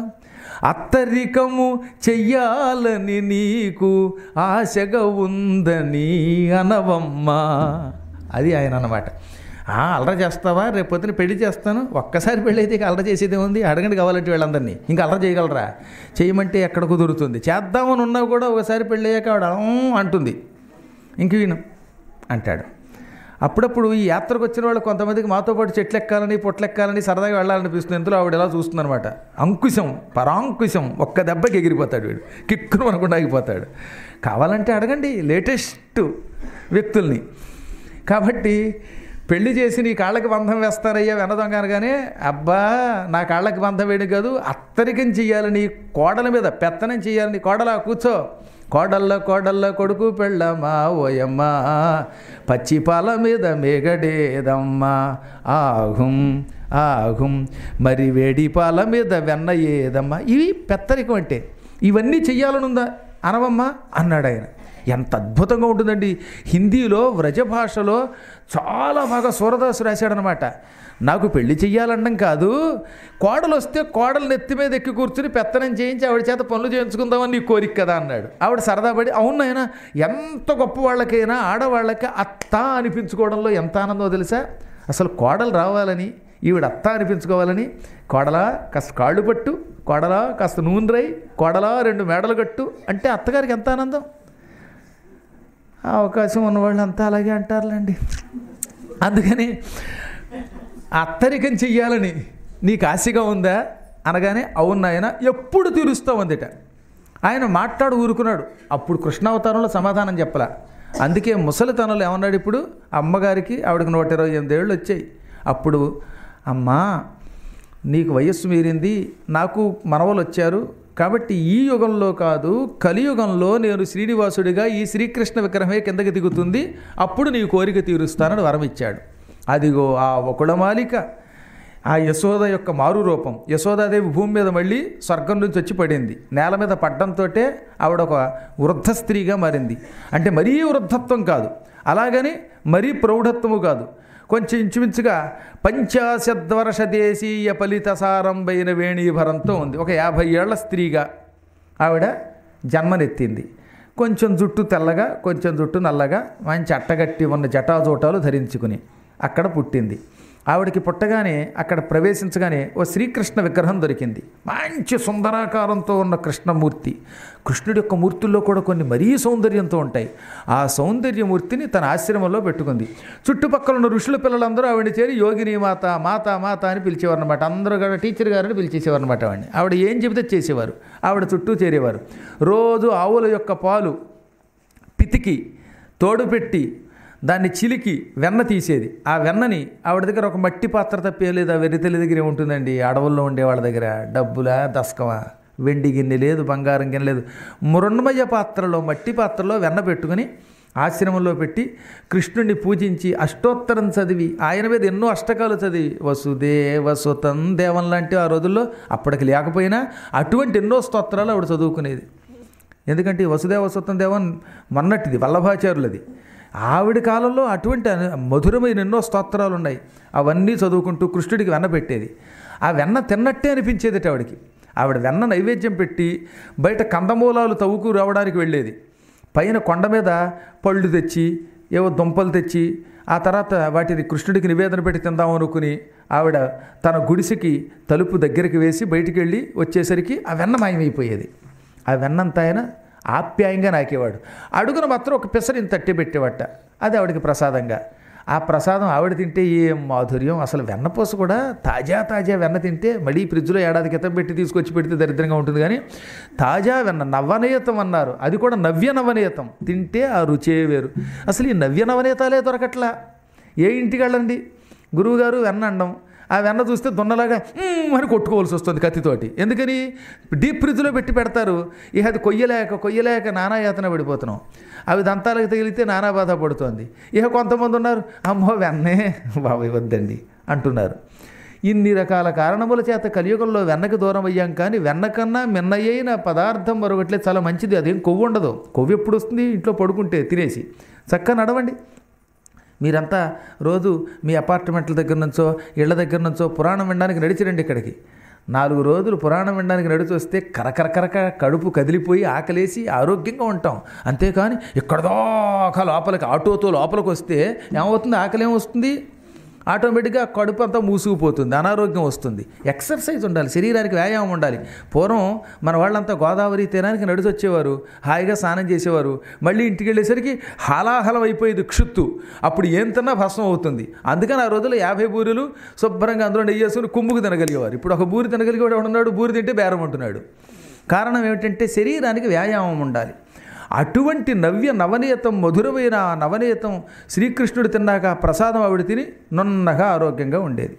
అత్తరికము చెయ్యాలని నీకు ఆశగా ఉందని అనవమ్మా అది ఆయన అన్నమాట "ఆ, అల్లరి చేస్తావా రేపు పొద్దున పెళ్లి చేస్తాను ఒక్కసారి పెళ్ళి అయితే ఇక అల్లరి చేసేది ఉంది అడగండి కావాలంటే వీళ్ళందరినీ ఇంకా అల్లరి చేయగలరా చేయమంటే ఎక్కడ కుదురుతుంది చేద్దామని ఉన్నా కూడా ఒకసారి పెళ్ళి అయ్యాక ఆవిడ "ఊ" అంటుంది ఇంక విను అంటాడు అప్పుడప్పుడు ఈ యాత్రకు వచ్చిన వాళ్ళు కొంతమందికి మాతో పాటు చెట్లు ఎక్కాలని పొట్లు ఎక్కాలని సరదాగా వెళ్ళాలనిపిస్తుంది ఇందులో ఆవిడ ఎలా చూస్తుందన్నమాట అంకుశం పరాంకుశం ఒక్క దెబ్బకి ఎగిరిపోతాడు వీడు కిక్కును అనకుండా ఆగిపోతాడు కావాలంటే అడగండి లేటెస్ట్ వ్యక్తుల్ని కాబట్టి పెళ్లి చేసి నీ కాళ్ళకి బంధం వేస్తారయ్యా వెనదొంగ అనగానే అబ్బా నా కాళ్ళకి బంధం వేయడం కాదు అత్తరికం చెయ్యాలని కోడల మీద పెత్తనం చెయ్యాలని కోడలా కూర్చో కోడల్ల కోడల్ల కొడుకు పెళ్ళమ్మా ఓయమ్మా పచ్చి పాల మీద మేగడేదమ్మా ఆహుం ఆహుం మరి వేడి పాల మీద వెన్న ఏదమ్మా ఇవి పెత్తరికం అంటే ఇవన్నీ చెయ్యాలనుందా అనవమ్మా అన్నాడు ఆయన ఎంత అద్భుతంగా ఉంటుందండి హిందీలో వ్రజ భాషలో చాలా బాగా సూరదాసు రాశాడనమాట నాకు పెళ్లి చెయ్యాలనడం కాదు కోడలు వస్తే కోడలు నెత్తి మీద ఎక్కి కూర్చుని పెత్తనం చేయించి ఆవిడ చేత పనులు చేయించుకుందామని నీ కోరిక కదా అన్నాడు ఆవిడ సరదాపడి అవునైనా ఎంత గొప్ప వాళ్ళకైనా ఆడవాళ్ళకి అత్త అనిపించుకోవడంలో ఎంత ఆనందో తెలుసా అసలు కోడలు రావాలని ఈవిడ అత్త అనిపించుకోవాలని కోడలా కాస్త కాళ్ళు పట్టు కోడలా కాస్త నూనె రై కోడలా రెండు మేడలు కట్టు అంటే అత్తగారికి ఎంత ఆనందం ఆ అవకాశం ఉన్నవాళ్ళు అంతా అలాగే అంటారులేండి అందుకని అత్తరికం చెయ్యాలని నీకు ఆశగా ఉందా అనగానే అవును నాయన ఎప్పుడు తీరుస్తావు అందట ఆయన మాట్లాడు ఊరుకున్నాడు అప్పుడు కృష్ణావతారంలో సమాధానం చెప్పలా అందుకే ముసలితనంలో ఏమన్నాడు ఇప్పుడు అమ్మగారికి ఆవిడకి నూట ఇరవై ఎనిమిది ఏళ్ళు వచ్చాయి అప్పుడు అమ్మా నీకు వయస్సు మీరింది నాకు మనవలు వచ్చారు కాబట్టి ఈ యుగంలో కాదు కలియుగంలో నేను శ్రీనివాసుడిగా ఈ శ్రీకృష్ణ విగ్రహమే కిందకి దిగుతుంది అప్పుడు నీ కోరిక తీరుస్తానని వరం ఇచ్చాడు అదిగో ఆ ఒకళమాలిక ఆ యశోద యొక్క మారు రూపం యశోదాదేవి భూమి మీద మళ్ళీ స్వర్గం నుంచి వచ్చి పడింది నేల మీద పడ్డంతో ఆవిడ ఒక వృద్ధ స్త్రీగా మారింది అంటే మరీ వృద్ధత్వం కాదు అలాగని మరీ ప్రౌఢత్వము కాదు కొంచెం ఇంచుమించుగా పంచాశద్వర్ష దేశీయ ఫలిత సారంభైన వేణీభరంతో ఉంది ఒక యాభై ఏళ్ల స్త్రీగా ఆవిడ జన్మనెత్తింది కొంచెం జుట్టు తెల్లగా కొంచెం జుట్టు నల్లగా మంచి అట్టగట్టి ఉన్న జటాజోటాలు ధరించుకుని అక్కడ పుట్టింది ఆవిడకి పుట్టగానే అక్కడ ప్రవేశించగానే ఓ శ్రీకృష్ణ విగ్రహం దొరికింది మంచి సుందరాకారంతో ఉన్న కృష్ణమూర్తి కృష్ణుడి యొక్క మూర్తుల్లో కూడా కొన్ని మరీ సౌందర్యంతో ఉంటాయి ఆ సౌందర్యమూర్తిని తన ఆశ్రమంలో పెట్టుకుంది చుట్టుపక్కల ఉన్న ఋషుల పిల్లలందరూ ఆవిడ చేరి యోగిని మాత మాత మాత అని పిలిచేవారు అనమాట అందరూ కూడా టీచర్ గారిని పిలిచేసేవారు అనమాట ఆవిడని ఆవిడ ఏం చెబితే చేసేవారు ఆవిడ చుట్టూ చేరేవారు రోజు ఆవుల యొక్క పాలు పితికి తోడు పెట్టి దాన్ని చిలికి వెన్న తీసేది ఆ వెన్నని ఆవిడ దగ్గర ఒక మట్టి పాత్ర తప్పే లేదు ఆ వెరితెలి దగ్గర ఉంటుందండి అడవుల్లో ఉండే వాళ్ళ దగ్గర డబ్బులా దస్కమా వెండి గిన్నె లేదు బంగారం గిన్నె లేదు మృణ్మయ పాత్రలో మట్టి పాత్రలో వెన్న పెట్టుకుని ఆశ్రమంలో పెట్టి కృష్ణుడిని పూజించి అష్టోత్తరం చదివి ఆయన మీద ఎన్నో అష్టకాలు చదివి వసుదేవ సుతం దేవం లాంటి ఆ రోజుల్లో అప్పటికి లేకపోయినా అటువంటి ఎన్నో స్తోత్రాలు ఆవిడ చదువుకునేది ఎందుకంటే ఈ వసుదేవ సుతం దేవం మొన్నటిది వల్లభాచారులది ఆవిడ కాలంలో అటువంటి అను- మధురమైన ఎన్నో స్తోత్రాలు ఉన్నాయి అవన్నీ చదువుకుంటూ కృష్ణుడికి వెన్న పెట్టేది ఆ వెన్న తిన్నట్టే అనిపించేది ఆవిడకి ఆవిడ వెన్న నైవేద్యం పెట్టి బయట కందమూలాలు తవ్వుకు రావడానికి వెళ్ళేది పైన కొండ మీద పళ్ళు తెచ్చి ఏవో దుంపలు తెచ్చి ఆ తర్వాత వాటిని కృష్ణుడికి నివేదన పెట్టి తిందాం అనుకుని ఆవిడ తన గుడిసెకి తలుపు దగ్గరికి వేసి బయటికి వెళ్ళి వచ్చేసరికి ఆ వెన్న మాయమైపోయేది ఆ వెన్నంతా ఆయన ఆప్యాయంగా నాకేవాడు అడుగున మాత్రం ఒక పిసరిని తట్టి పెట్టేవట అది ఆవిడకి ప్రసాదంగా ఆ ప్రసాదం ఆవిడ తింటే ఏం మాధుర్యం అసలు వెన్నపూస కూడా తాజా తాజా వెన్న తింటే మళ్ళీ ఫ్రిడ్జ్లో ఏడాది క్రితం పెట్టి తీసుకొచ్చి పెడితే దరిద్రంగా ఉంటుంది కానీ తాజా వెన్న నవనీయతం అన్నారు అది కూడా నవ్య నవనీయతం తింటే ఆ రుచే వేరు అసలు ఈ నవ్య నవనీయతాలే దొరకట్లా ఏ ఇంటికి వెళ్ళండి గురువుగారు వెన్న అండం ఆ వెన్న చూస్తే దున్నలాగా "మ్మ్" అని కొట్టుకోవాల్సి వస్తుంది కత్తితోటి ఎందుకని డీప్ ఫ్రిడ్జ్లో పెట్టి పెడతారు ఇక అది కొయ్యలేక కొయ్యలేక నానా యాతన పడిపోతున్నాం అవి దంతాలకు తగిలితే నానా బాధ పడుతోంది ఇక కొంతమంది ఉన్నారు అమ్మో వెన్నే బాబు వద్దండి అంటున్నారు ఇన్ని రకాల కారణముల చేత కలియుగంలో వెన్నకి దూరం అయ్యాం కానీ వెన్న కన్నా మిన్నయైన పదార్థం మరొకట్లే చాలా మంచిది అదేం కొవ్వు ఉండదు కొవ్వు ఎప్పుడు వస్తుంది ఇంట్లో పడుకుంటే తినేసి చక్కగా నడవండి మీరంతా రోజు మీ అపార్ట్మెంట్ల దగ్గర నుంచో ఇళ్ల దగ్గర నుంచో పురాణం వినడానికి నడిచిరండి ఇక్కడికి నాలుగు రోజులు పురాణం వినడానికి నడిచి వస్తే కరకరకరక కడుపు కదిలిపోయి ఆకలేసి ఆరోగ్యంగా ఉంటాం అంతేకాని ఇక్కడ దాకా లోపలికి ఆటోతో లోపలికి వస్తే ఏమవుతుంది ఆకలి ఏమొస్తుంది ఆటోమేటిక్గా కడుపు అంతా మూసుకుపోతుంది అనారోగ్యం వస్తుంది ఎక్సర్సైజ్ ఉండాలి శరీరానికి వ్యాయామం ఉండాలి పూర్వం మన వాళ్ళంతా గోదావరి తీరానికి నడిచి వచ్చేవారు హాయిగా స్నానం చేసేవారు మళ్ళీ ఇంటికి వెళ్ళేసరికి హాలాహలం అయిపోయేది క్షుత్తు అప్పుడు ఏం తిన్నా భస్మం అవుతుంది అందుకని ఆ రోజుల్లో యాభై బూరెలు శుభ్రంగా అందులో నెయ్యి వేసుకుని కుమ్ముకు తినగలిగేవారు ఇప్పుడు ఒక బూరి తినగలిగేవాడు ఉన్నాడు బూరి తింటే బేరం అంటున్నాడు కారణం ఏమిటంటే శరీరానికి వ్యాయామం ఉండాలి అటువంటి నవ్య నవనీయతం మధురమైన ఆ నవనీయతం శ్రీకృష్ణుడు తిన్నాక ఆ ప్రసాదం ఆవిడ తిని నున్నగా ఆరోగ్యంగా ఉండేది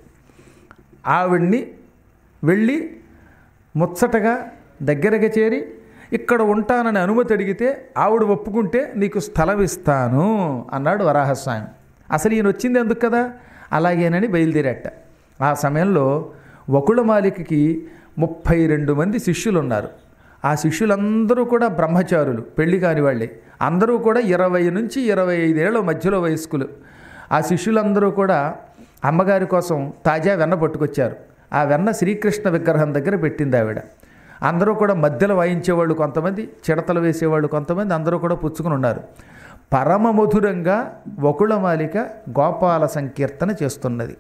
ఆవిడ్ని వెళ్ళి ముచ్చటగా దగ్గరగా చేరి ఇక్కడ ఉంటానని అనుమతి అడిగితే ఆవిడ ఒప్పుకుంటే నీకు స్థలం ఇస్తాను అన్నాడు వరాహస్వామి అసలు ఈయన వచ్చింది ఎందుకు కదా అలాగేనని బయలుదేరట ఆ సమయంలో వకుళమాలికకి ముప్పై రెండు మంది శిష్యులు ఉన్నారు ఆ శిష్యులందరూ కూడా బ్రహ్మచారులు పెళ్లి కాని వాళ్ళే అందరూ కూడా ఇరవై నుంచి ఇరవై ఐదేళ్ల మధ్యలో వయస్కులు ఆ శిష్యులందరూ కూడా అమ్మగారి కోసం తాజా వెన్న పట్టుకొచ్చారు ఆ వెన్న శ్రీకృష్ణ విగ్రహం దగ్గర పెట్టింది ఆవిడ అందరూ కూడా మధ్యలో వాయించేవాళ్ళు కొంతమంది చిడతలు వేసేవాళ్ళు కొంతమంది అందరూ కూడా పుచ్చుకుని ఉన్నారు పరమ మధురంగా వకుళమాలిక గోపాల సంకీర్తన చేస్తున్నది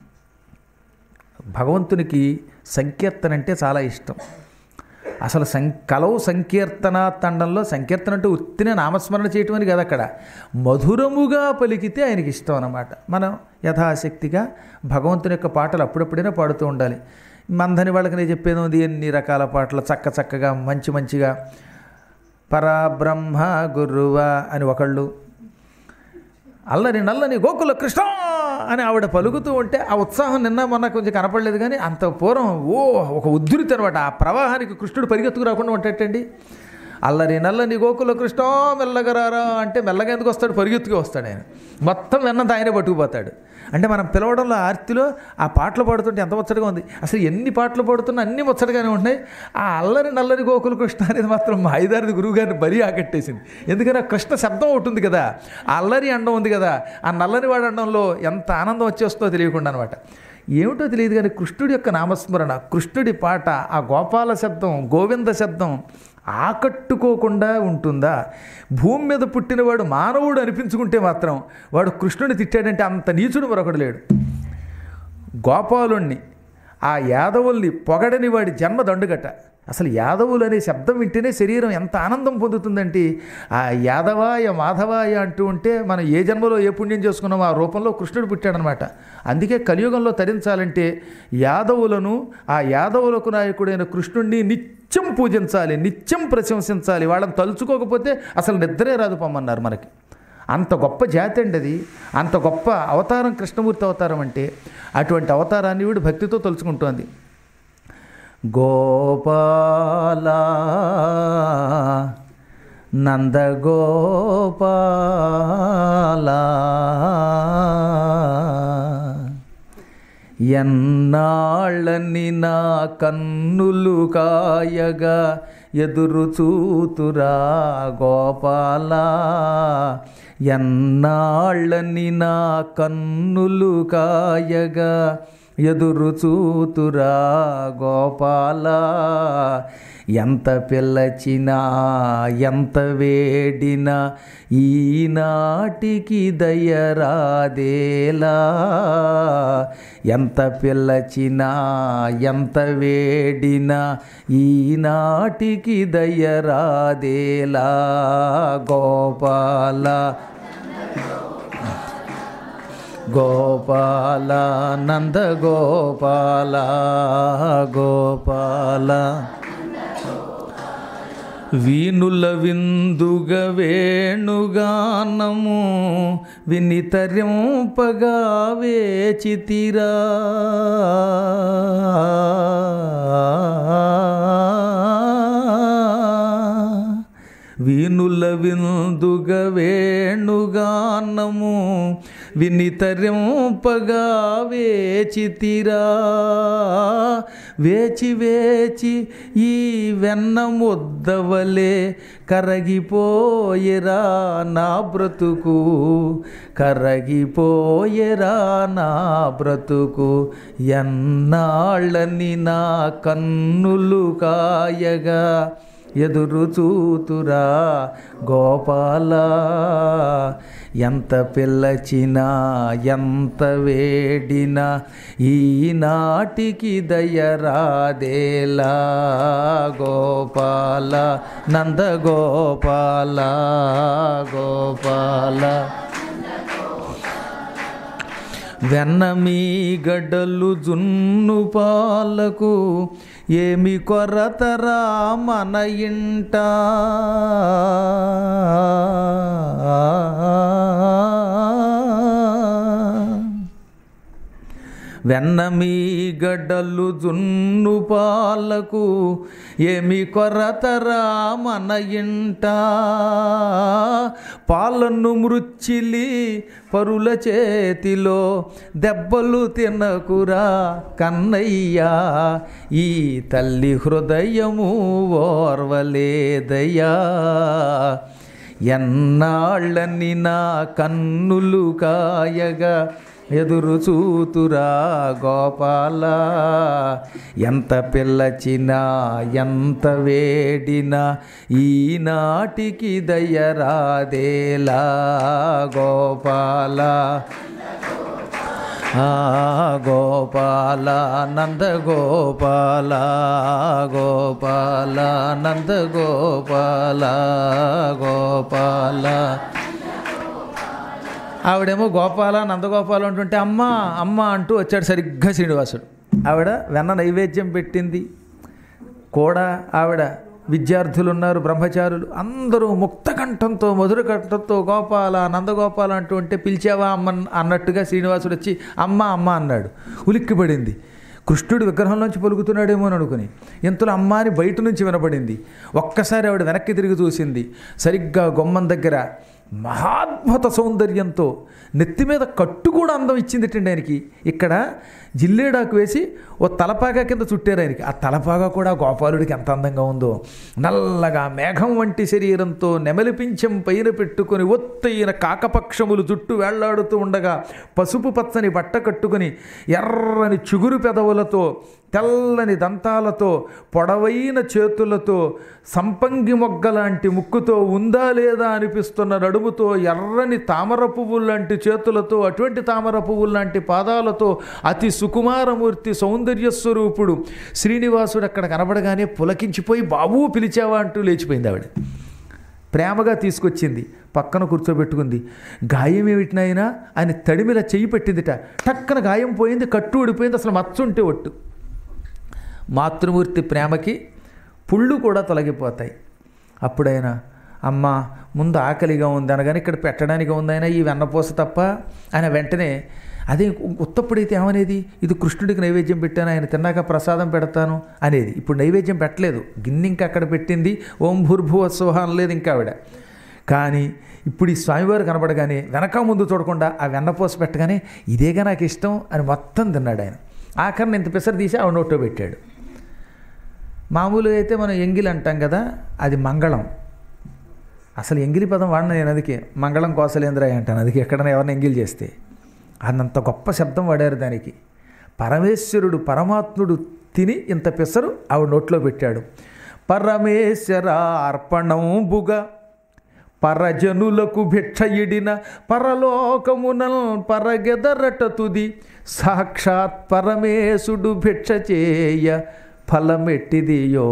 భగవంతునికి సంకీర్తన అంటే చాలా ఇష్టం అసలు సం కలవు సంకీర్తన తండంలో సంకీర్తన అంటే ఉత్తినే నామస్మరణ చేయటం అని కదా అక్కడ మధురముగా పలికితే ఆయనకి ఇష్టం అన్నమాట మనం యథాశక్తిగా భగవంతుని యొక్క పాటలు అప్పుడప్పుడైనా పాడుతూ ఉండాలి మందని వాళ్ళకి నేను చెప్పేది ఉంది ఎన్ని రకాల పాటలు చక్క చక్కగా మంచి మంచిగా పరబ్రహ్మ గురువ అని ఒకళ్ళు అల్లని నల్లని గోకుల కృష్ణ అని ఆవిడ పలుకుతూ ఉంటే ఆ ఉత్సాహం నిన్న మొన్న కొంచెం కనపడలేదు కానీ అంత పూర్వం ఓ ఒక ఉద్ధృతి అనమాట ఆ ప్రవాహానికి కృష్ణుడు పరిగెత్తుకు రాకుండా ఉంటాటండి అల్లరి నల్లని గోకుల కృష్ణ మెల్లగా రారా అంటే మెల్లగా ఎందుకు వస్తాడు పరిగెత్తుకు వస్తాడు ఆయన మొత్తం వెన్నంత ఆయనే పట్టుకుపోతాడు అంటే మనం పిలవడంలో ఆర్తిలో ఆ పాటలు పాడుతుంటే ఎంత ముచ్చటగా ఉంది అసలు ఎన్ని పాటలు పాడుతున్నా అన్ని ముచ్చటగానే ఉంటున్నాయి ఆ అల్లరి నల్లరి గోకుల కృష్ణ అనేది మాత్రం మా ఐదారిది గురువు గారిని బరి ఆకట్టేసింది ఎందుకంటే ఆ కృష్ణ శబ్దం ఒకటి ఉంది కదా ఆ అల్లరి అండం ఉంది కదా ఆ నల్లని వాడి అండంలో ఎంత ఆనందం వచ్చేస్తుందో తెలియకుండా అనమాట ఏమిటో తెలియదు కానీ కృష్ణుడి యొక్క నామస్మరణ కృష్ణుడి పాట ఆ గోపాల శబ్దం గోవింద శబ్దం ఆకట్టుకోకుండా ఉంటుందా భూమి మీద పుట్టినవాడు మానవుడు అనిపించుకుంటే మాత్రం వాడు కృష్ణుని తిట్టాడంటే అంత నీచుడు మరొకడు లేడు గోపాలుణ్ణి ఆ యాదవుల్ని పొగడని వాడి జన్మ దండుగట అసలు యాదవులు అనే శబ్దం వింటేనే శరీరం ఎంత ఆనందం పొందుతుందంటే ఆ యాదవాయ మాధవాయ అంటూ ఉంటే మనం ఏ జన్మలో ఏ పుణ్యం చేసుకున్నామో ఆ రూపంలో కృష్ణుడు పుట్టాడనమాట అందుకే కలియుగంలో తరించాలంటే యాదవులను ఆ యాదవులకు నాయకుడైన కృష్ణుడిని నిత్యం పూజించాలి నిత్యం ప్రశంసించాలి వాళ్ళని తలుచుకోకపోతే అసలు నిద్రే రాదు పొమ్మన్నారు మనకి అంత గొప్ప జాతి అండి అది అంత గొప్ప అవతారం కృష్ణమూర్తి అవతారం అంటే అటువంటి అవతారాన్ని వీడు భక్తితో తలుచుకుంటోంది గోపాల నందగోపాల ఎన్నాళ్ళని నా కన్నులు కాయగా ఎదురు చూతురా గోపాల ఎన్నాళ్ళని నా కన్నులు కాయగా ఎదురు చూతురా గోపాల ఎంత పిల్లచినా ఎంత వేడినా ఈనాటికి దయరాదేలా ఎంత పిల్లచినా ఎంత వేడినా ఈనాటికి దయరాదేలా గోపాల గోపాల నంద గోపాల గోపాల వీణుల విందుగ వేణుగానము వినితరింపగా వేచితిరా వీణుల విందుగ వేణుగానము వినితరింపగా వేచితిరా వేచి వేచి ఈ వెన్న ముద్దవలే కరగిపోయేరా నా బ్రతుకు కరగిపోయేరా నా బ్రతుకు ఎన్నాళ్ళని నా కన్నులు కాయగా ఎదురు చూతురా గోపాల ఎంత పిల్లచినా ఎంత వేడినా ఈనాటికి దయరాదేలా గోపాల నంద గోపాల గోపాల వెన్న మీ గడ్డలు జున్ను పాలకు ఏమి కొరతరా మన ఇంట వెన్న మీ గడ్డలు జున్ను పాలకు ఏమి కొరతరా మన ఇంట పాలను మృచ్చిలి పరుల చేతిలో దెబ్బలు తినకురా కన్నయ్యా ఈ తల్లి హృదయము ఓర్వలేదయ్యా ఎన్నాళ్ళని నా కన్నులు కాయగా ఎదురు చూతురా గోపాల ఎంత పిల్లచినా ఎంత వేడినా ఈనాటికి దయరాదేలా గోపాల ఆ గోపాల నంద గోపాల గోపాల నంద గోపాల గోపాల ఆవిడేమో గోపాల నందగోపాల అంటుంటే అమ్మ అమ్మ అంటూ వచ్చాడు సరిగ్గా శ్రీనివాసుడు ఆవిడ వెన్న నైవేద్యం పెట్టింది కూడా ఆవిడ విద్యార్థులు ఉన్నారు బ్రహ్మచారులు అందరూ ముక్త కంఠంతో మధుర కంఠంతో గోపాల నందగోపాల అంటూ ఉంటే పిలిచావా అమ్మ అన్నట్టుగా శ్రీనివాసుడు వచ్చి అమ్మ అమ్మ అన్నాడు ఉలిక్కిపడింది కృష్ణుడి విగ్రహంలోంచి పలుకుతున్నాడేమో అని అనుకుని ఇంతలో అమ్మ అని బయట నుంచి వినపడింది ఒక్కసారి ఆవిడ వెనక్కి తిరిగి చూసింది సరిగ్గా గుమ్మం దగ్గర మహాద్భుత సౌందర్యంతో నెత్తి మీద కట్టు కూడా అందం ఇచ్చిందిటండి ఆయనకి ఇక్కడ జిల్లేడాకు వేసి ఓ తలపాగా కింద చుట్టారు ఆయనకి ఆ తలపాగా కూడా గోపాలుడికి ఎంత అందంగా ఉందో నల్లగా మేఘం వంటి శరీరంతో నెమలిపించం పైన పెట్టుకొని ఒత్తైన కాకపక్షములు జుట్టు వేళ్లాడుతూ ఉండగా పసుపు పచ్చని బట్ట కట్టుకొని ఎర్రని చిగురు పెదవులతో తెల్లని దంతాలతో పొడవైన చేతులతో సంపంగి మొగ్గ లాంటి ముక్కుతో ఉందా లేదా అనిపిస్తున్న నడుముతో ఎర్రని తామర పువ్వులు లాంటి చేతులతో అటువంటి తామర పువ్వులు లాంటి పాదాలతో అతి సుకుమారమూర్తి సౌందర్య స్వరూపుడు శ్రీనివాసుడు అక్కడ కనబడగానే పులకించిపోయి బాబూ పిలిచావా అంటూ లేచిపోయింది ఆవిడ ప్రేమగా తీసుకొచ్చింది పక్కన కూర్చోబెట్టుకుంది గాయం ఏమిటినైనా ఆయన తడిమిల చెయ్యి పెట్టిందిట టక్కన గాయం పోయింది కట్టు ఊడిపోయింది అసలు మచ్చుంటే ఒట్టు మాతృమూర్తి ప్రేమకి పుళ్ళు కూడా తొలగిపోతాయి అప్పుడైనా అమ్మ ముందు ఆకలిగా ఉంది అనగానే ఇక్కడ పెట్టడానికి ఉందైనా ఈ వెన్నపూస తప్ప ఆయన వెంటనే అదే ఉత్తప్పుడైతే ఏమనేది ఇది కృష్ణుడికి నైవేద్యం పెట్టాను ఆయన తిన్నాక ప్రసాదం పెడతాను అనేది ఇప్పుడు నైవేద్యం పెట్టలేదు గిన్నె ఇంకా అక్కడ పెట్టింది ఓం భూర్భువ స్వహ అనలేదు ఇంకా ఆవిడ కానీ ఇప్పుడు ఈ స్వామివారు కనబడగానే వెనక ముందు చూడకుండా ఆ వెన్నపూస పెట్టగానే ఇదేగా నాకు ఇష్టం అని మొత్తం తిన్నాడు ఆయన ఆఖరిని ఇంత పిసరు తీసి ఆవిడ నోట్లో పెట్టాడు మామూలుగా అయితే మనం ఎంగిలి అంటాం కదా అది మంగళం అసలు ఎంగిలి పదం వాడిన నేను అందుకే మంగళం కోసలేంద్రాయ అంటాను అందుకే ఎక్కడైనా ఎవరిని ఎంగిలి చేస్తే అన్నంత గొప్ప శబ్దం వాడారు దానికి పరమేశ్వరుడు పరమాత్ముడు తిని ఇంత పెసరు ఆవిడ నోట్లో పెట్టాడు పరమేశ్వర అర్పణంబుగా పరజనులకు భిక్షయిడిన పరలోకమునల్ పరగెదరట తుది సాక్షాత్ పరమేశుడు భిక్ష చేయ ఫలమెట్టిదియో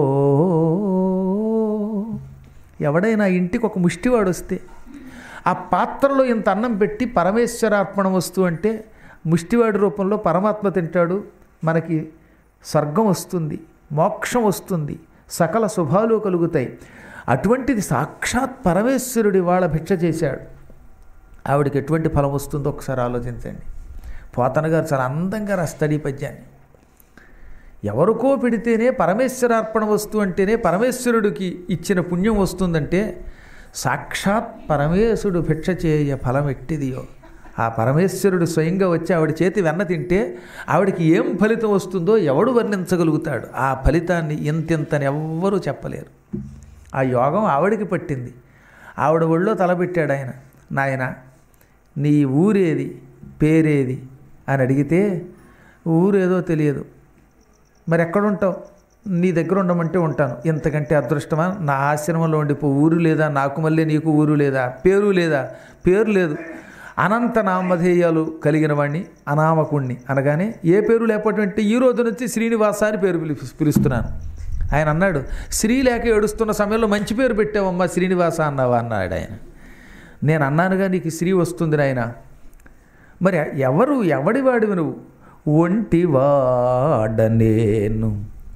ఎవడైనా ఇంటికి ఒక ముష్టివాడు వస్తే ఆ పాత్రలో ఇంత అన్నం పెట్టి పరమేశ్వరార్పణ వస్తువు అంటే ముష్టివాడి రూపంలో పరమాత్మ తింటాడు మనకి స్వర్గం వస్తుంది మోక్షం వస్తుంది సకల శుభాలు కలుగుతాయి అటువంటిది సాక్షాత్ పరమేశ్వరుడి వాళ్ళ భిక్ష చేశాడు ఆవిడకి ఎటువంటి ఫలం వస్తుందో ఒకసారి ఆలోచించండి పోతన గారు చాలా అందంగా రాస్తాడు ఈ పద్యాన్ని ఎవరికో పెడితేనే పరమేశ్వరార్పణ వస్తువు అంటేనే పరమేశ్వరుడికి ఇచ్చిన పుణ్యం వస్తుందంటే సాక్షాత్ పరమేశ్వరుడు భిక్ష చేయ ఫలం ఎట్టిదియో ఆ పరమేశ్వరుడు స్వయంగా వచ్చి ఆవిడ చేతి వెన్న తింటే ఆవిడకి ఏం ఫలితం వస్తుందో ఎవడు వర్ణించగలుగుతాడు ఆ ఫలితాన్ని ఇంతింతని ఎవ్వరూ చెప్పలేరు ఆ యోగం ఆవిడికి పట్టింది ఆవిడ ఒళ్ళో తలపెట్టాడు ఆయన నాయన నీ ఊరేది పేరేది అని అడిగితే ఊరేదో తెలియదు మరి ఎక్కడుంటావు నీ దగ్గర ఉండమంటే ఉంటాను ఇంతకంటే అదృష్టమా నా ఆశ్రమంలో ఉండిపో ఊరు లేదా నాకు మళ్ళీ నీకు ఊరు లేదా పేరు లేదా పేరు లేదు అనంత నామధేయాలు కలిగిన వాడిని అనామకుణ్ణి అనగానే ఏ పేరు లేకపోతే ఈ రోజు నుంచి శ్రీనివాస అని పేరు పిలి పిలుస్తున్నాను ఆయన అన్నాడు శ్రీ లేక ఏడుస్తున్న సమయంలో మంచి పేరు పెట్టావమ్మా శ్రీనివాస అన్నావా అన్నాడు ఆయన నేను అన్నానుగా నీకు శ్రీ వస్తుంది నాయన మరి ఎవరు ఎవడివాడివి నువ్వు ఒంటివాడనేను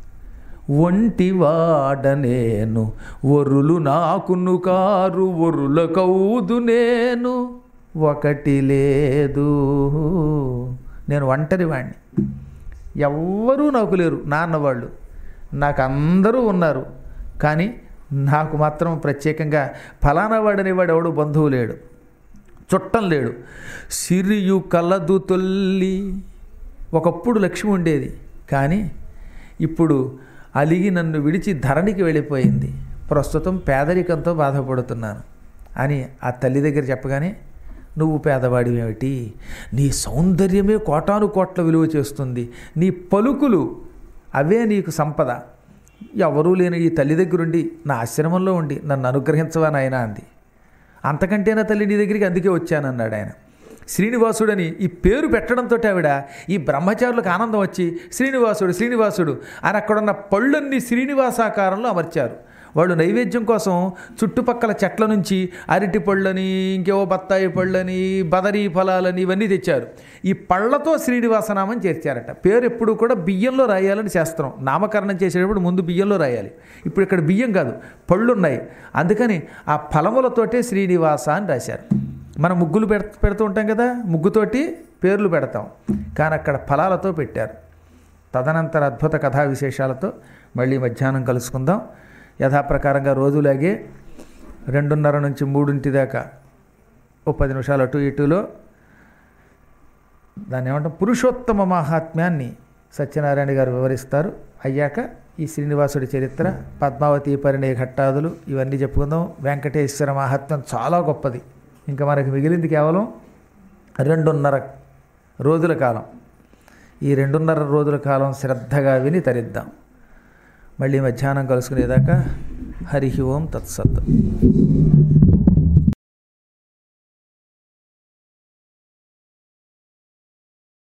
ఒంటివాడనేను ఒరులు నాకును కారు ఒరుల కౌదు నేను ఒకటి లేదు నేను ఒంటరి వాణ్ణి ఎవ్వరూ నాకు లేరు నాన్న వాళ్ళు నాకు అందరూ ఉన్నారు కానీ నాకు మాత్రం ప్రత్యేకంగా ఫలానా వాడనేవాడు ఎవడు బంధువు లేడు చుట్టం లేడు సిరియు కలదు తొల్లి ఒకప్పుడు లక్ష్మి ఉండేది కానీ ఇప్పుడు అలిగి నన్ను విడిచి ధరణికి వెళ్ళిపోయింది ప్రస్తుతం పేదరికంతో బాధపడుతున్నాను అని ఆ తల్లి దగ్గర చెప్పగానే నువ్వు పేదవాడివేమిటి నీ సౌందర్యమే కోటాను కోట్ల విలువ చేస్తుంది నీ పలుకులు అవే నీకు సంపద ఎవరూ లేని ఈ తల్లి దగ్గరుండి నా ఆశ్రమంలో ఉండి నన్ను అనుగ్రహించవా నాయనా అంది అంతకంటేనా తల్లి నీ దగ్గరికి అందుకే వచ్చానన్నాడు ఆయన శ్రీనివాసుడని ఈ పేరు పెట్టడంతో ఆవిడ ఈ బ్రహ్మచారులకు ఆనందం వచ్చి శ్రీనివాసుడు శ్రీనివాసుడు అని అక్కడున్న పళ్ళన్నీ శ్రీనివాసాకారంలో అమర్చారు వాళ్ళు నైవేద్యం కోసం చుట్టుపక్కల చెట్ల నుంచి అరటి పళ్ళని ఇంకేవో బత్తాయి పళ్ళని బదరీ ఫలాలని ఇవన్నీ తెచ్చారు ఈ పళ్ళతో శ్రీనివాసనామం చేర్చారట పేరు ఎప్పుడు కూడా బియ్యంలో రాయాలని చేస్తాం నామకరణం చేసేటప్పుడు ముందు బియ్యంలో రాయాలి ఇప్పుడు ఇక్కడ బియ్యం కాదు పళ్ళు ఉన్నాయి అందుకని ఆ ఫలములతోటే శ్రీనివాస అని రాశారు మనం ముగ్గులు పెడ పెడుతూ ఉంటాం కదా ముగ్గుతోటి పేర్లు పెడతాం కానీ అక్కడ ఫలాలతో పెట్టారు తదనంతర అద్భుత కథా విశేషాలతో మళ్ళీ మధ్యాహ్నం కలుసుకుందాం యథాప్రకారంగా రోజులాగే రెండున్నర నుంచి మూడింటి దాకా ఓ పది నిమిషాలు అటు ఇటులో దాన్ని ఏమంటాం పురుషోత్తమ మహాత్మ్యాన్ని సత్యనారాయణ గారు వివరిస్తారు అయ్యాక ఈ శ్రీనివాసుడి చరిత్ర పద్మావతి పరిణయ ఘట్టాదులు ఇవన్నీ చెప్పుకుందాం వెంకటేశ్వర మహాత్మ్యం చాలా గొప్పది ఇంకా మనకి మిగిలింది కేవలం రెండున్నర రోజుల కాలం ఈ రెండున్నర రోజుల కాలం శ్రద్ధగా విని తరిద్దాం మళ్ళీ మధ్యాహ్నం కలుసుకునేదాకా హరి ఓం తత్సత్